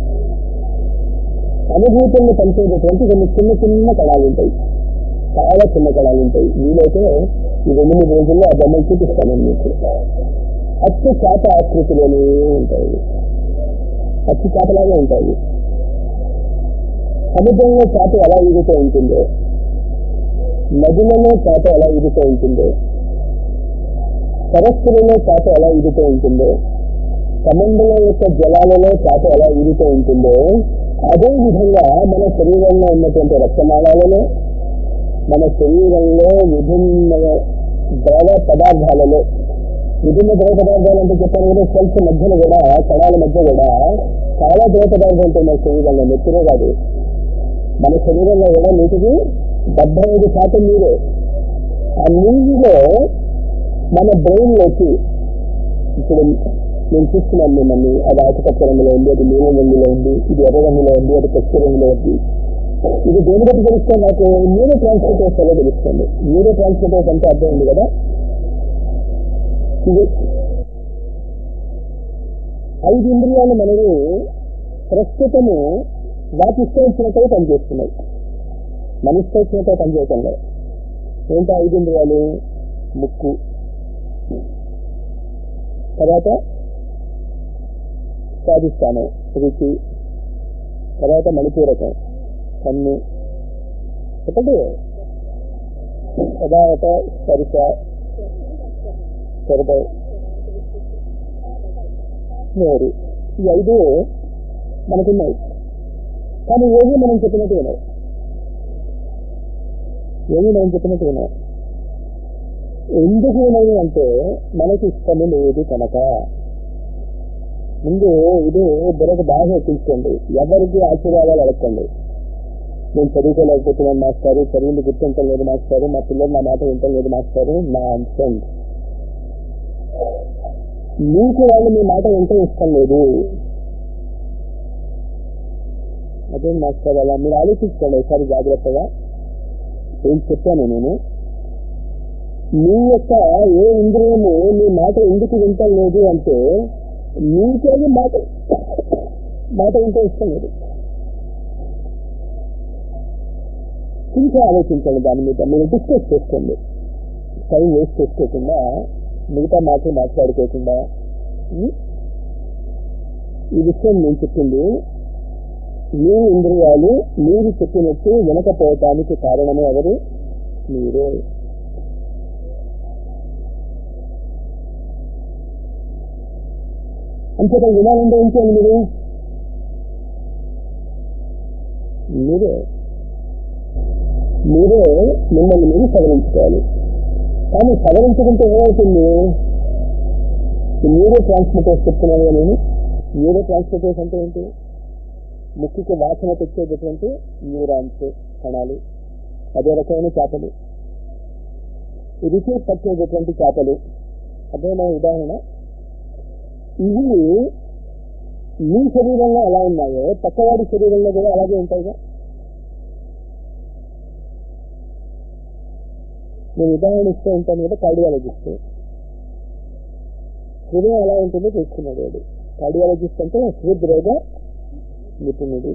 అనుభూతుల్ని పంచేటటువంటి కొన్ని చిన్న చిన్న కళాలు ఉంటాయి చాలా చిన్న కళాలు ఉంటాయి వీలైతే ఈ రెండు మూడు రోజుల్లో ఆ బొమ్మలు చూపిస్తాను మీకు అచ్చు చేప ఆకృతిలోనే ఉంటాయి అచ్చు చేపలాగే ఉంటాయి సముద్రంలో చేప ఎలా ఈదుతూ ఉంటుందో నదులలో చేప ఎలా ఈదుతూ ఉంటుందో సరస్సులలో చేప ఎలా ఈదుతూ ఉంటుందో సముద్రం యొక్క జలాలలో చేప ఎలా ఈదుతూ ఉంటుందో అదే విధంగా మన శరీరంలో ఉన్నటువంటి రక్తనాళాలలో మన శరీరంలో విభిన్న ద్రవ పదార్థాలలో విభిన్న ద్రవ పదార్థాలు అంటే చెప్పాను కదా సెల్స్ మధ్యన కూడా కణాల మధ్య కూడా చాలా ద్రవ పదార్థాలు ఉంటాయి మన శరీరంలో నెత్తిరే కాదు మన శరీరంలో కూడా నీటికి డెబ్బై ఐదు శాతం నీరే ఆ నీటిలో మన బ్రెయిన్ లోకి ఇప్పుడు నేను చూస్తున్నాను మిమ్మల్ని అది ఆకుపచ్చ రంగులో ఉంది అది నీలం రంగులో ఉంది ఇది ఎర్ర రంగులో ఉంది అది పచ్చ రంగులో ఉంది ఇది దేని బట్టి తెలుస్తుంది నాకు న్యూరో ట్రాన్స్మిటర్స్ ఎలా తెలుస్తుంది న్యూరో ట్రాన్స్మిటర్స్ అంటే అర్థం ఉంది కదా ఇది ఐదు ఇంద్రియాలు మనవి ప్రస్తుతము వాటి ఇష్టం వచ్చినట్టుగా పనిచేస్తున్నాయి మన ఇష్టం వచ్చినట్టుగా పనిచేయటం లేదు ఏంటి ఐదు ఇంద్రియాలు ముక్కు తర్వాత స్వాధిష్టానం రుచి తర్వాత మణిపూరకం కన్ను చెప్పండి తర్వాత స్పర్శ స్వరభం నోరు ఈ ఐదు మనకున్నాయి కానీ ఏవి మనం చెప్పినట్టు వినవు ఏవి మనం చెప్పినట్టు వినవు ఎందుకు వినవు అంటే మనకి ఇష్టము లేదు కనుక ముందు ఇది బుర్రకు బాగా ఎక్కించుకోండి ఎవరికి ఆశీర్వాదాలు అడగండి నేను చదువుకోలేకపోతున్నాను మాస్టారు చదివింది గుర్తించడం లేదు మాస్టారు మా పిల్లలు నా మాట వింటం లేదు మాస్టారు నా అంశం మీకు వాళ్ళు మీ మాట వింటే ఇష్టం లేదు అదేం మాస్టర్ అలా మీరు ఆలోచించుకోండి ఒకసారి జాగ్రత్తగా ఏం చెప్పాను నేను మీ యొక్క ఏ ఇంద్రియము మీ మాట ఎందుకు వింటం లేదు అంటే మీకేది మాట మాట వింటే ఇష్టం లేదు ఇంకా ఆలోచించండి దాని మీద మీరు డిస్కస్ చేసుకోండి టైం వేస్ట్ చేసుకోకుండా మిగతా మాటలు మాట్లాడుకోకుండా ఉం? ఈ విషయం నేను చెప్పింది మీ ఇంద్రియాలు మీరు చెప్పినట్టు వినకపోవటానికి కారణమే ఎవరు మీరే అంతేకాదు వినాలంటే ఏం చేయాలి మీరు మీరే మీరే మిమ్మల్ని మీరు సవరించుకోవాలి కానీ సవరించుకుంటే ఏమవుతుంది న్యూరో ట్రాన్స్మిటర్స్ చెప్తున్నాను కదా నేను న్యూరో ట్రాన్స్మిటర్స్ అంటే ఏంటి ముక్కుకి వాసన తెచ్చేటటువంటి న్యూరాన్స్ కణాలు అదే రకమైన చేపలు రుచి పట్టేటటువంటి చేపలు అదేనా ఉదాహరణ ఇవి మీ శరీరంలో ఎలా ఉన్నాయో పక్కవాడి శరీరంలో కూడా అలాగే ఉంటాయిగా నేను ఉదాహరణ ఇస్తూ ఉంటాను కదా కార్డియాలజిస్ట్ హృదయం ఎలా ఉంటుందో తెలుసుకున్నాడు వాడు కార్డియాలజిస్ట్ అంటే హృద్రోగ నిపుణుడు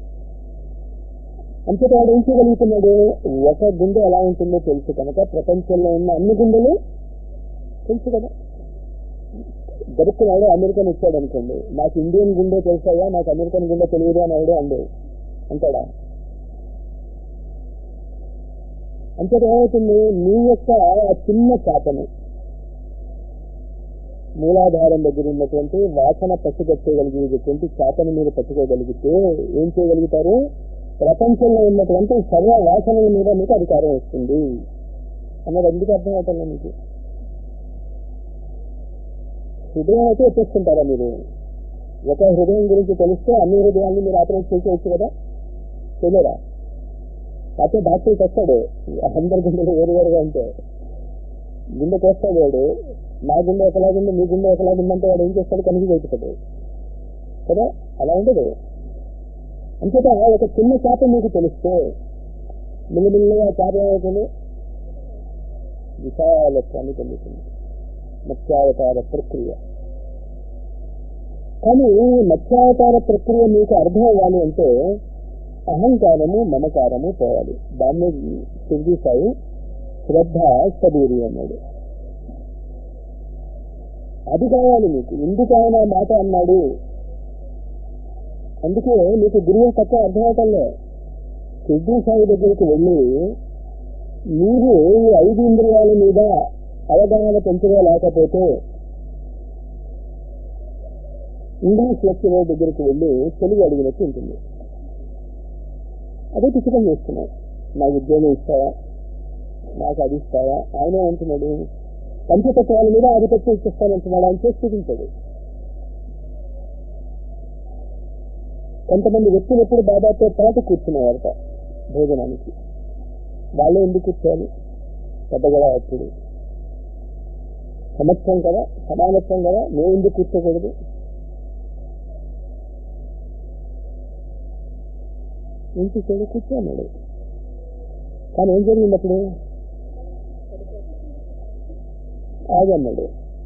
అంతేత వాడు ఏం చేయగలుగుతున్నాడు ఒక గుండె ఎలా ఉంటుందో తెలుసు కనుక ప్రపంచంలో ఉన్న అన్ని గుండెలు తెలుసు కదా గడుపుకున్నాడు అమెరికన్ ఇచ్చాడు అనుకోండి నాకు ఇండియన్ గుండె తెలుసాయా నాకు అమెరికన్ గుండె తెలియదు అని ఆవిడే అండు అంటాడా అంతేత ఏమవుతుంది నీ యొక్క ఆ చిన్న చేపను మూలాధారం దగ్గర ఉన్నటువంటి వాసన పట్టుకొచ్చేయగలిగేటువంటి చేపను మీరు పట్టుకోగలిగితే ఏం చేయగలుగుతారు ప్రపంచంలో ఉన్నటువంటి సర్వ వాసనల మీద మీకు అధికారం వస్తుంది అన్నది ఎందుకు అర్థం అవుతుందా మీకు హృదయం అయితే వచ్చేస్తుంటారా మీరు ఒక హృదయం గురించి తెలిస్తే అన్ని హృదయాన్ని మీరు ఆపరేట్ చేసేయచ్చు కదా తెలియరా అయితే డాక్టర్ వస్తాడు అందరి గుండెలు వేరు వేరుగా ఉంటే గుండెకి వస్తాడు వాడు నా గుండె ఒకలాగుంది మీ గుండె ఒకలాగుందంటే వాడు ఏం చేస్తాడు కనిపి అవుతాడు కదా అలా ఉండదు అంతేత ఒక చిన్న చేప మీకు తెలిస్తే మిల్లిమిల్లిగా చేప ఏమవుతుంది విశాలత్వాన్ని పొందుతుంది మత్స్యావతార ప్రక్రియ కానీ మత్స్యావతార ప్రక్రియ మీకు అర్థం అవ్వాలి అంటే అహంకారము మమకారము పోవాలి దాన్ని శివజీ సాయి శ్రద్ధ సబూరి అన్నాడు అది కావాలి మీకు ఎందుకు ఆయన మాట అన్నాడు అందుకే మీకు గురువు తక్కువ అర్థమవుతాలే సిద్ధి సాయి దగ్గరికి వెళ్ళి మీరు ఈ ఐదు ఇంద్రియాల మీద అవగాహన పెంచుకోలేకపోతే ఇంగ్లీష్ లెక్చరర్ దగ్గరికి వెళ్ళి తెలుగు అడిగినట్టు ఉంటుంది అదే పుస్తకం చేస్తున్నాడు నాకు ఉద్యోగం ఇస్తావా నాకు అది ఇస్తావా ఆయన అంటున్నాడు పంచతత్వాల మీద ఆధిపత్యం ఇచ్చిస్తానంటున్నాడు ఆయన చేసి చూపించాడు కొంతమంది వ్యక్తులు ఎప్పుడు బాబాతో పాటు కూర్చునేవారట భోజనానికి వాళ్ళే ఎందుకు కూర్చోవాలి పెద్దగడ అప్పుడు సమత్వం కదా సమానత్వం కదా మేము ఎందుకు కూర్చోకూడదు ఏం చేశాడు కూర్చోన్నాడు కానీ ఏం జరిగింది అప్పుడు ఆగన్నాడు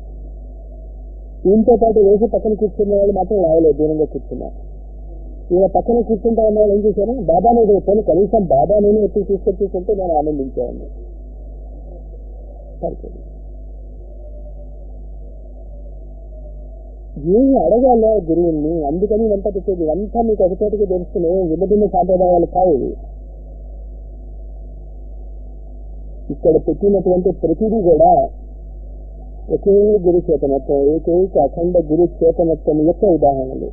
ఈయనతో పాటు వేసి పక్కన కూర్చున్న వాళ్ళు మాత్రం రావలేదు దూరంగా కూర్చున్నా ఈయన పక్కన కూర్చుంటా ఉన్న వాళ్ళు ఏం చేశారు బాబానే రేపు కనీసం బాబా నేను ఎత్తి తీసుకొచ్చేస్తుంటే నేను ఆనందించాను సరిపోయింది ఏమి అడగాల గురువుల్ని అందుకని ఇదంతా పెట్టేది ఇదంతా మీకు ఒకచోటికి తెలుసుకునే విభజిన్న సాంప్రదాయాలు కావు ఇవి. ఇక్కడ పెట్టినటువంటి ప్రతిదీ కూడా ఒకే గురు చేతనత్వం ఏకైక అఖండ గురు చేతనత్వం యొక్క ఉదాహరణలు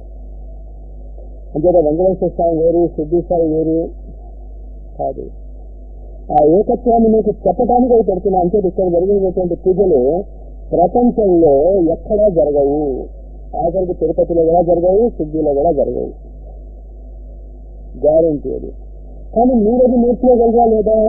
అంతే వెంకటేశ్వర స్వామి వేరు సిద్ధి స్వామి వేరు కాదు ఆ ఏకత్వాన్ని మీకు చెప్పడానికి అవి పెడుతున్నా అంటే ఇక్కడ జరిగినటువంటి పూజలు ప్రపంచంలో ఎక్కడా జరగవు ఆఖరికి తిరుపతిలో కూడా జరగవు సిద్ధిలో కూడా జరగవు గ్యారంటీ అది కానీ మీరది నేర్చుకోగలరా లేదా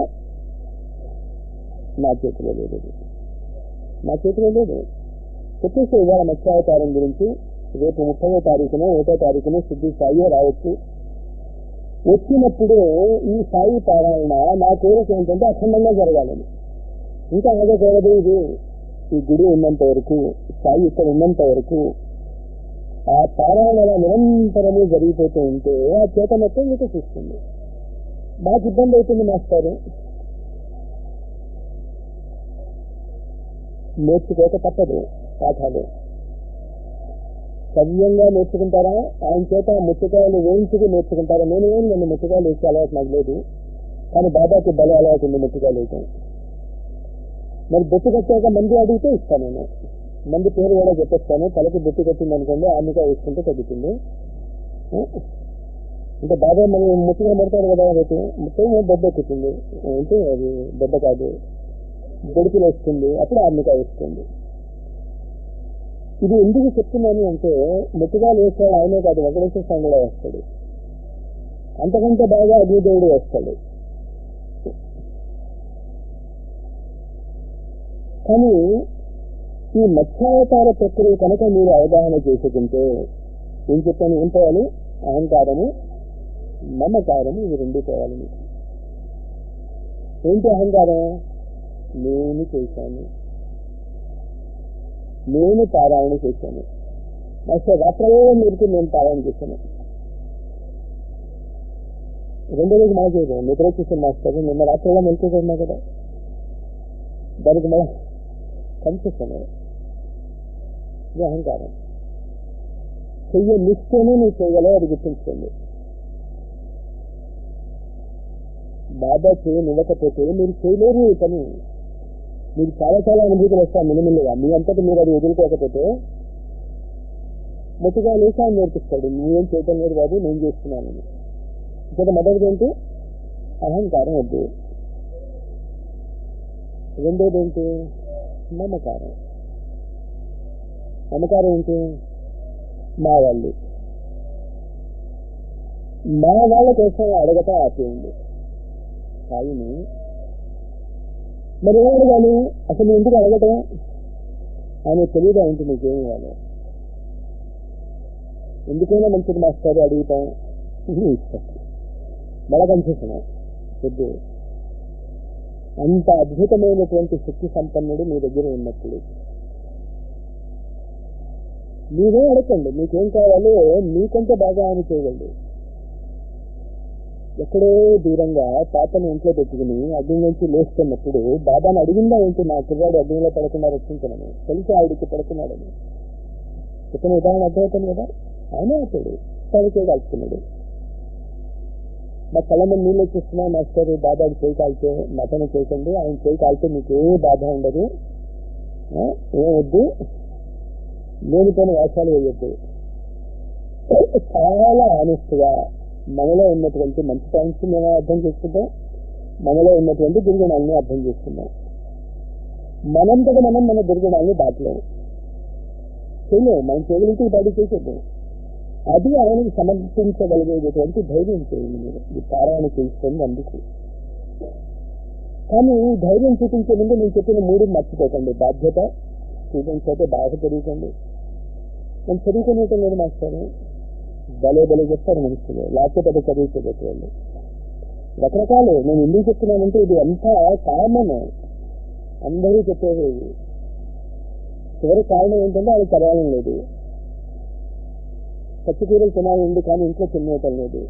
నా చేతిలో లేదు అది. నా చేతిలో లేదు చెప్పేసి ఇవాళ మత్స్యావతారం గురించి రేపు ముప్పై తారీఖున ఒకటో తారీఖున సిద్ధి సాయి రావచ్చు వచ్చినప్పుడు ఈ సాయి పారాయణ నా కోరిక ఏంటంటే అఖండంగా జరగాలని ఇంకా ఆగకూడదు ఇది ఈ గుడి ఉన్నంత వరకు సాయి ఇక్కడ ఉన్నంత వరకు ఆ పారాయణ అలా నిరంతరము జరిగిపోతూ ఉంటే ఆ చేతనత్వం మీకు చూస్తుంది మాకు ఇబ్బంది అవుతుంది మాస్టారు నేర్చుకోక తప్పదు పాఠాలు సవ్యంగా నేర్చుకుంటారా ఆయన చేత ముచ్చకాయలు వేయించుకు నేర్చుకుంటారా నేను ఏం నన్ను ముచ్చకాయలు వేసే అలవాటు నాకు లేదు కానీ బాబాకి బల అలవాటు ఉంది ముచ్చకాయలు వేయటం మరి బొట్టు కట్టాక మంది అడిగితే ఇస్తాను నేను మంది పేరు కూడా చెప్పేస్తాను తలకి బొట్టు కట్టింది అనుకోండి ఆమెగా వేసుకుంటే తగ్గుతుంది ఆ? అంటే బాగా మనం ముచ్చగా పడతారు కదా రేపు ముఖ్యం దెబ్బ ఎక్కుతుంది అంటే అది దెబ్బ కాదు బొడుకులు వస్తుంది అప్పుడు ఆర్మిక వస్తుంది ఇది ఎందుకు చెప్తున్నాను అంటే ముట్టుగా వేసాడు ఆయనే కాదు వెంకటేశ్వర స్వామి కూడా వస్తాడు అంతకంటే బాగా అగ్నిదేవుడు వస్తాడు కానీ ఈ మత్స్యావతార ప్రక్రియ కనుక మీరు అవగాహన చేసుకుంటే ఏం చెప్పాను ఏం పోవాలి అహంకారము మమకారము ఇవి రెండు పోవాలి మీకు ఏంటి అహంకారం నేను చేశాను నేను పారాయణ చేశాను మాస్టర్ రాత్రలో మీరు నేను పారాయణ చేశాను రెండో రోజు మా చేయడం నిద్ర వచ్చేసాను మాస్టర్ నిన్న రాత్రిలో మెలుకుతున్నా కదా దానికి మళ్ళా కనిపిస్తాను ఇది అహంకారం చెయ్య నిస్తేనే నువ్వు చేయగలవు అది గుర్తుంచుకోండి బాబా చేయనివ్వకపోతే మీరు చేయలేరు ఈ పని మీకు చాలా చాలా అనుభూతులు వస్తాయి మినిమిల్లుగా మీ అంతటి మీరు అది వదులుకోకపోతే మొత్తగా లేసాన్ని నేర్పిస్తాడు నువ్వేం చేయటం లేదు బాబు నేను చేస్తున్నాను ఇక్కడ మొదటిది ఏంటి అహంకారం వద్దు రెండోది ఏంటి మమకారం మమకారం ఏంటి మా వాళ్ళు మా వాళ్ళ కోసం అడగట ఆపేయండి సాయిని మరి ఏం అడగాలి అసలు ఎందుకు అడగటం ఆయన తెలియదా ఏంటి నీకేం ఇవ్వాలి ఎందుకైనా మంచిది మాస్టర్ అడుగుతాం ఇది ఇష్టం మళ్ళా కనిపిస్తున్నాం వద్దు అంత అద్భుతమైనటువంటి శక్తి సంపన్నుడు మీ దగ్గర ఉన్నప్పుడు మీరే అడగండి మీకేం కావాలో మీకంటే బాగా ఆయన చేయగలడు ఎక్కడో దూరంగా పాపను ఇంట్లో పెట్టుకుని అగ్ని నుంచి లేస్తున్నప్పుడు బాబాని అడిగిందా ఏంటి నా పిల్లాడు అగ్నిలో పడకుండా రక్షించడని తెలిసి ఆవిడికి పడుతున్నాడని చెప్పిన ఉదాహరణ అర్థమవుతుంది కదా ఆయన అతడు తనకే కాల్చుకున్నాడు మా కళ్ళ మీద నీళ్ళు వచ్చేస్తున్నా మాస్టర్ బాబాకి చేయి కాల్చే మటన్ చేయకండి ఆయన చేయి కాల్చే మీకు ఏ బాధ ఉండదు ఆ, ఏం వద్దు లేనిపోయిన వేషాలు వేయొద్దు చాలా ఆనెస్ట్ గా మనలో ఉన్నటువంటి మంచి పాయింట్స్ మేము అర్థం చేసుకుంటాం మనలో ఉన్నటువంటి దుర్గుణాలని అర్థం చేసుకుందాం మనంతగా మనం మన దుర్గుణాలని దాటలేము చేయలేము మనం చేయగలిగితే బాడీ చేసేద్దాం అది ఆయనకి సమర్పించగలిగేటటువంటి ధైర్యం చేయండి మీరు ఈ పారాయణ చేయిస్తుంది అందుకు కానీ ఈ ధైర్యం చూపించే ముందు నేను చెప్పిన మూడు మర్చిపోకండి బాధ్యత స్టూడెంట్స్ అయితే బాగా చదువుకోండి నేను చదువుకునేటం లేదు మాస్టర్ భలే భలే చెప్తారు మనుషులు లేకపోతే చదువుకోబెట్టేవాళ్ళు రకరకాలు నేను ఎందుకు చెప్తున్నానంటే ఇది అంతా కామన్ అందరూ చెప్పేది ఇది. చివరి కారణం ఏంటంటే అది చదవడం లేదు పచ్చికూరలు తినాలి ఉంది కానీ ఇంట్లో తినేయటం లేదు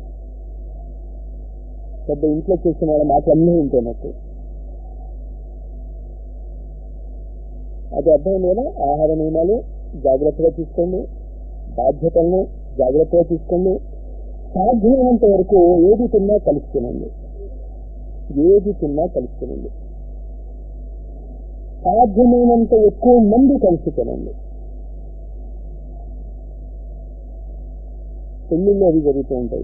పెద్ద ఇంట్లో చేసిన వాళ్ళ మాటలన్నీ ఉంటున్నట్టు అది అర్థం లేదా ఆహార నియమాలు జాగ్రత్తగా తీసుకోండి బాధ్యతలను జాగ్రత్తగా తీసుకోండి సాధ్యమైనంత వరకు ఏది తిన్నా కలిసి తినండి ఏది తిన్నా కలిసి తినండి సాధ్యమైనంత ఎక్కువ మంది కలిసి తినండి పెళ్లిళ్ళు అవి జరుగుతూ ఉంటాయి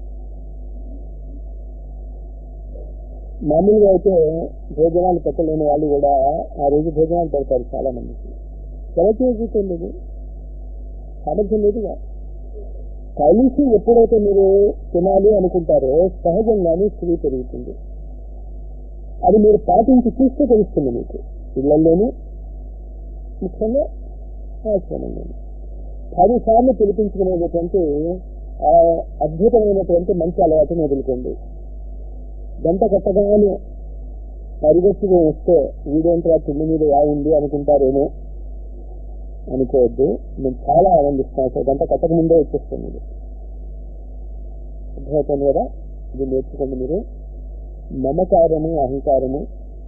మామూలుగా అయితే భోజనాలు పెట్టలేని వాళ్ళు కూడా ఆ రోజు భోజనాలు పెడతారు చాలా మందికి ఎలా జీవితం లేదు సామర్థ్యం లేదుగా కలిసి ఎప్పుడైతే మీరు తినాలి అనుకుంటారో సహజంగానే స్త్రీ పెరుగుతుంది అది మీరు పాటించి చూస్తే తెలుస్తుంది మీకు ఇళ్లలోనూ ముఖ్యంగా ఆశ్రమంలోనూ పదిసార్లు పిలిపించుకునేటటువంటి ఆ అద్భుతమైనటువంటి మంచి అలవాటుని వదులుకోండి గంట కట్టగానే పరిగెత్తుగా వస్తే వీడేంటి తిండి మీద యా ఉంది అనుకుంటారేమో అనుకోవద్దు నేను చాలా ఆనందిస్తాను అసలు గంట కట్టక ముందే వచ్చేస్తుంది ఇది అర్థమవుతుంది కదా ఇది నేర్చుకోండి మీరు మమకారము అహంకారము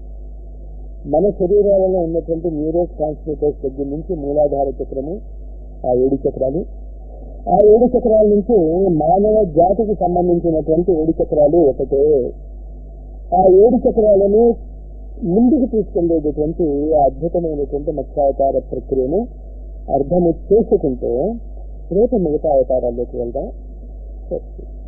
మన శరీరాలలో ఉన్నటువంటి న్యూరో ట్రాన్స్మిటర్స్ దగ్గర నుంచి మూలాధార చక్రము ఆ ఏడు చక్రాలు ఆ ఏడు చక్రాల నుంచి మానవ జాతికి సంబంధించినటువంటి ఏడు చక్రాలు ఒకటే ఆ ఏడు చక్రాలను ముందుకు తీసుకెళ్లేటటువంటి ఆ అద్భుతమైనటువంటి మత్స్యావతార ప్రక్రియను అర్థము చేసుకుంటే రేపు మిగతా అవతారాల్లోకి వెళ్దాం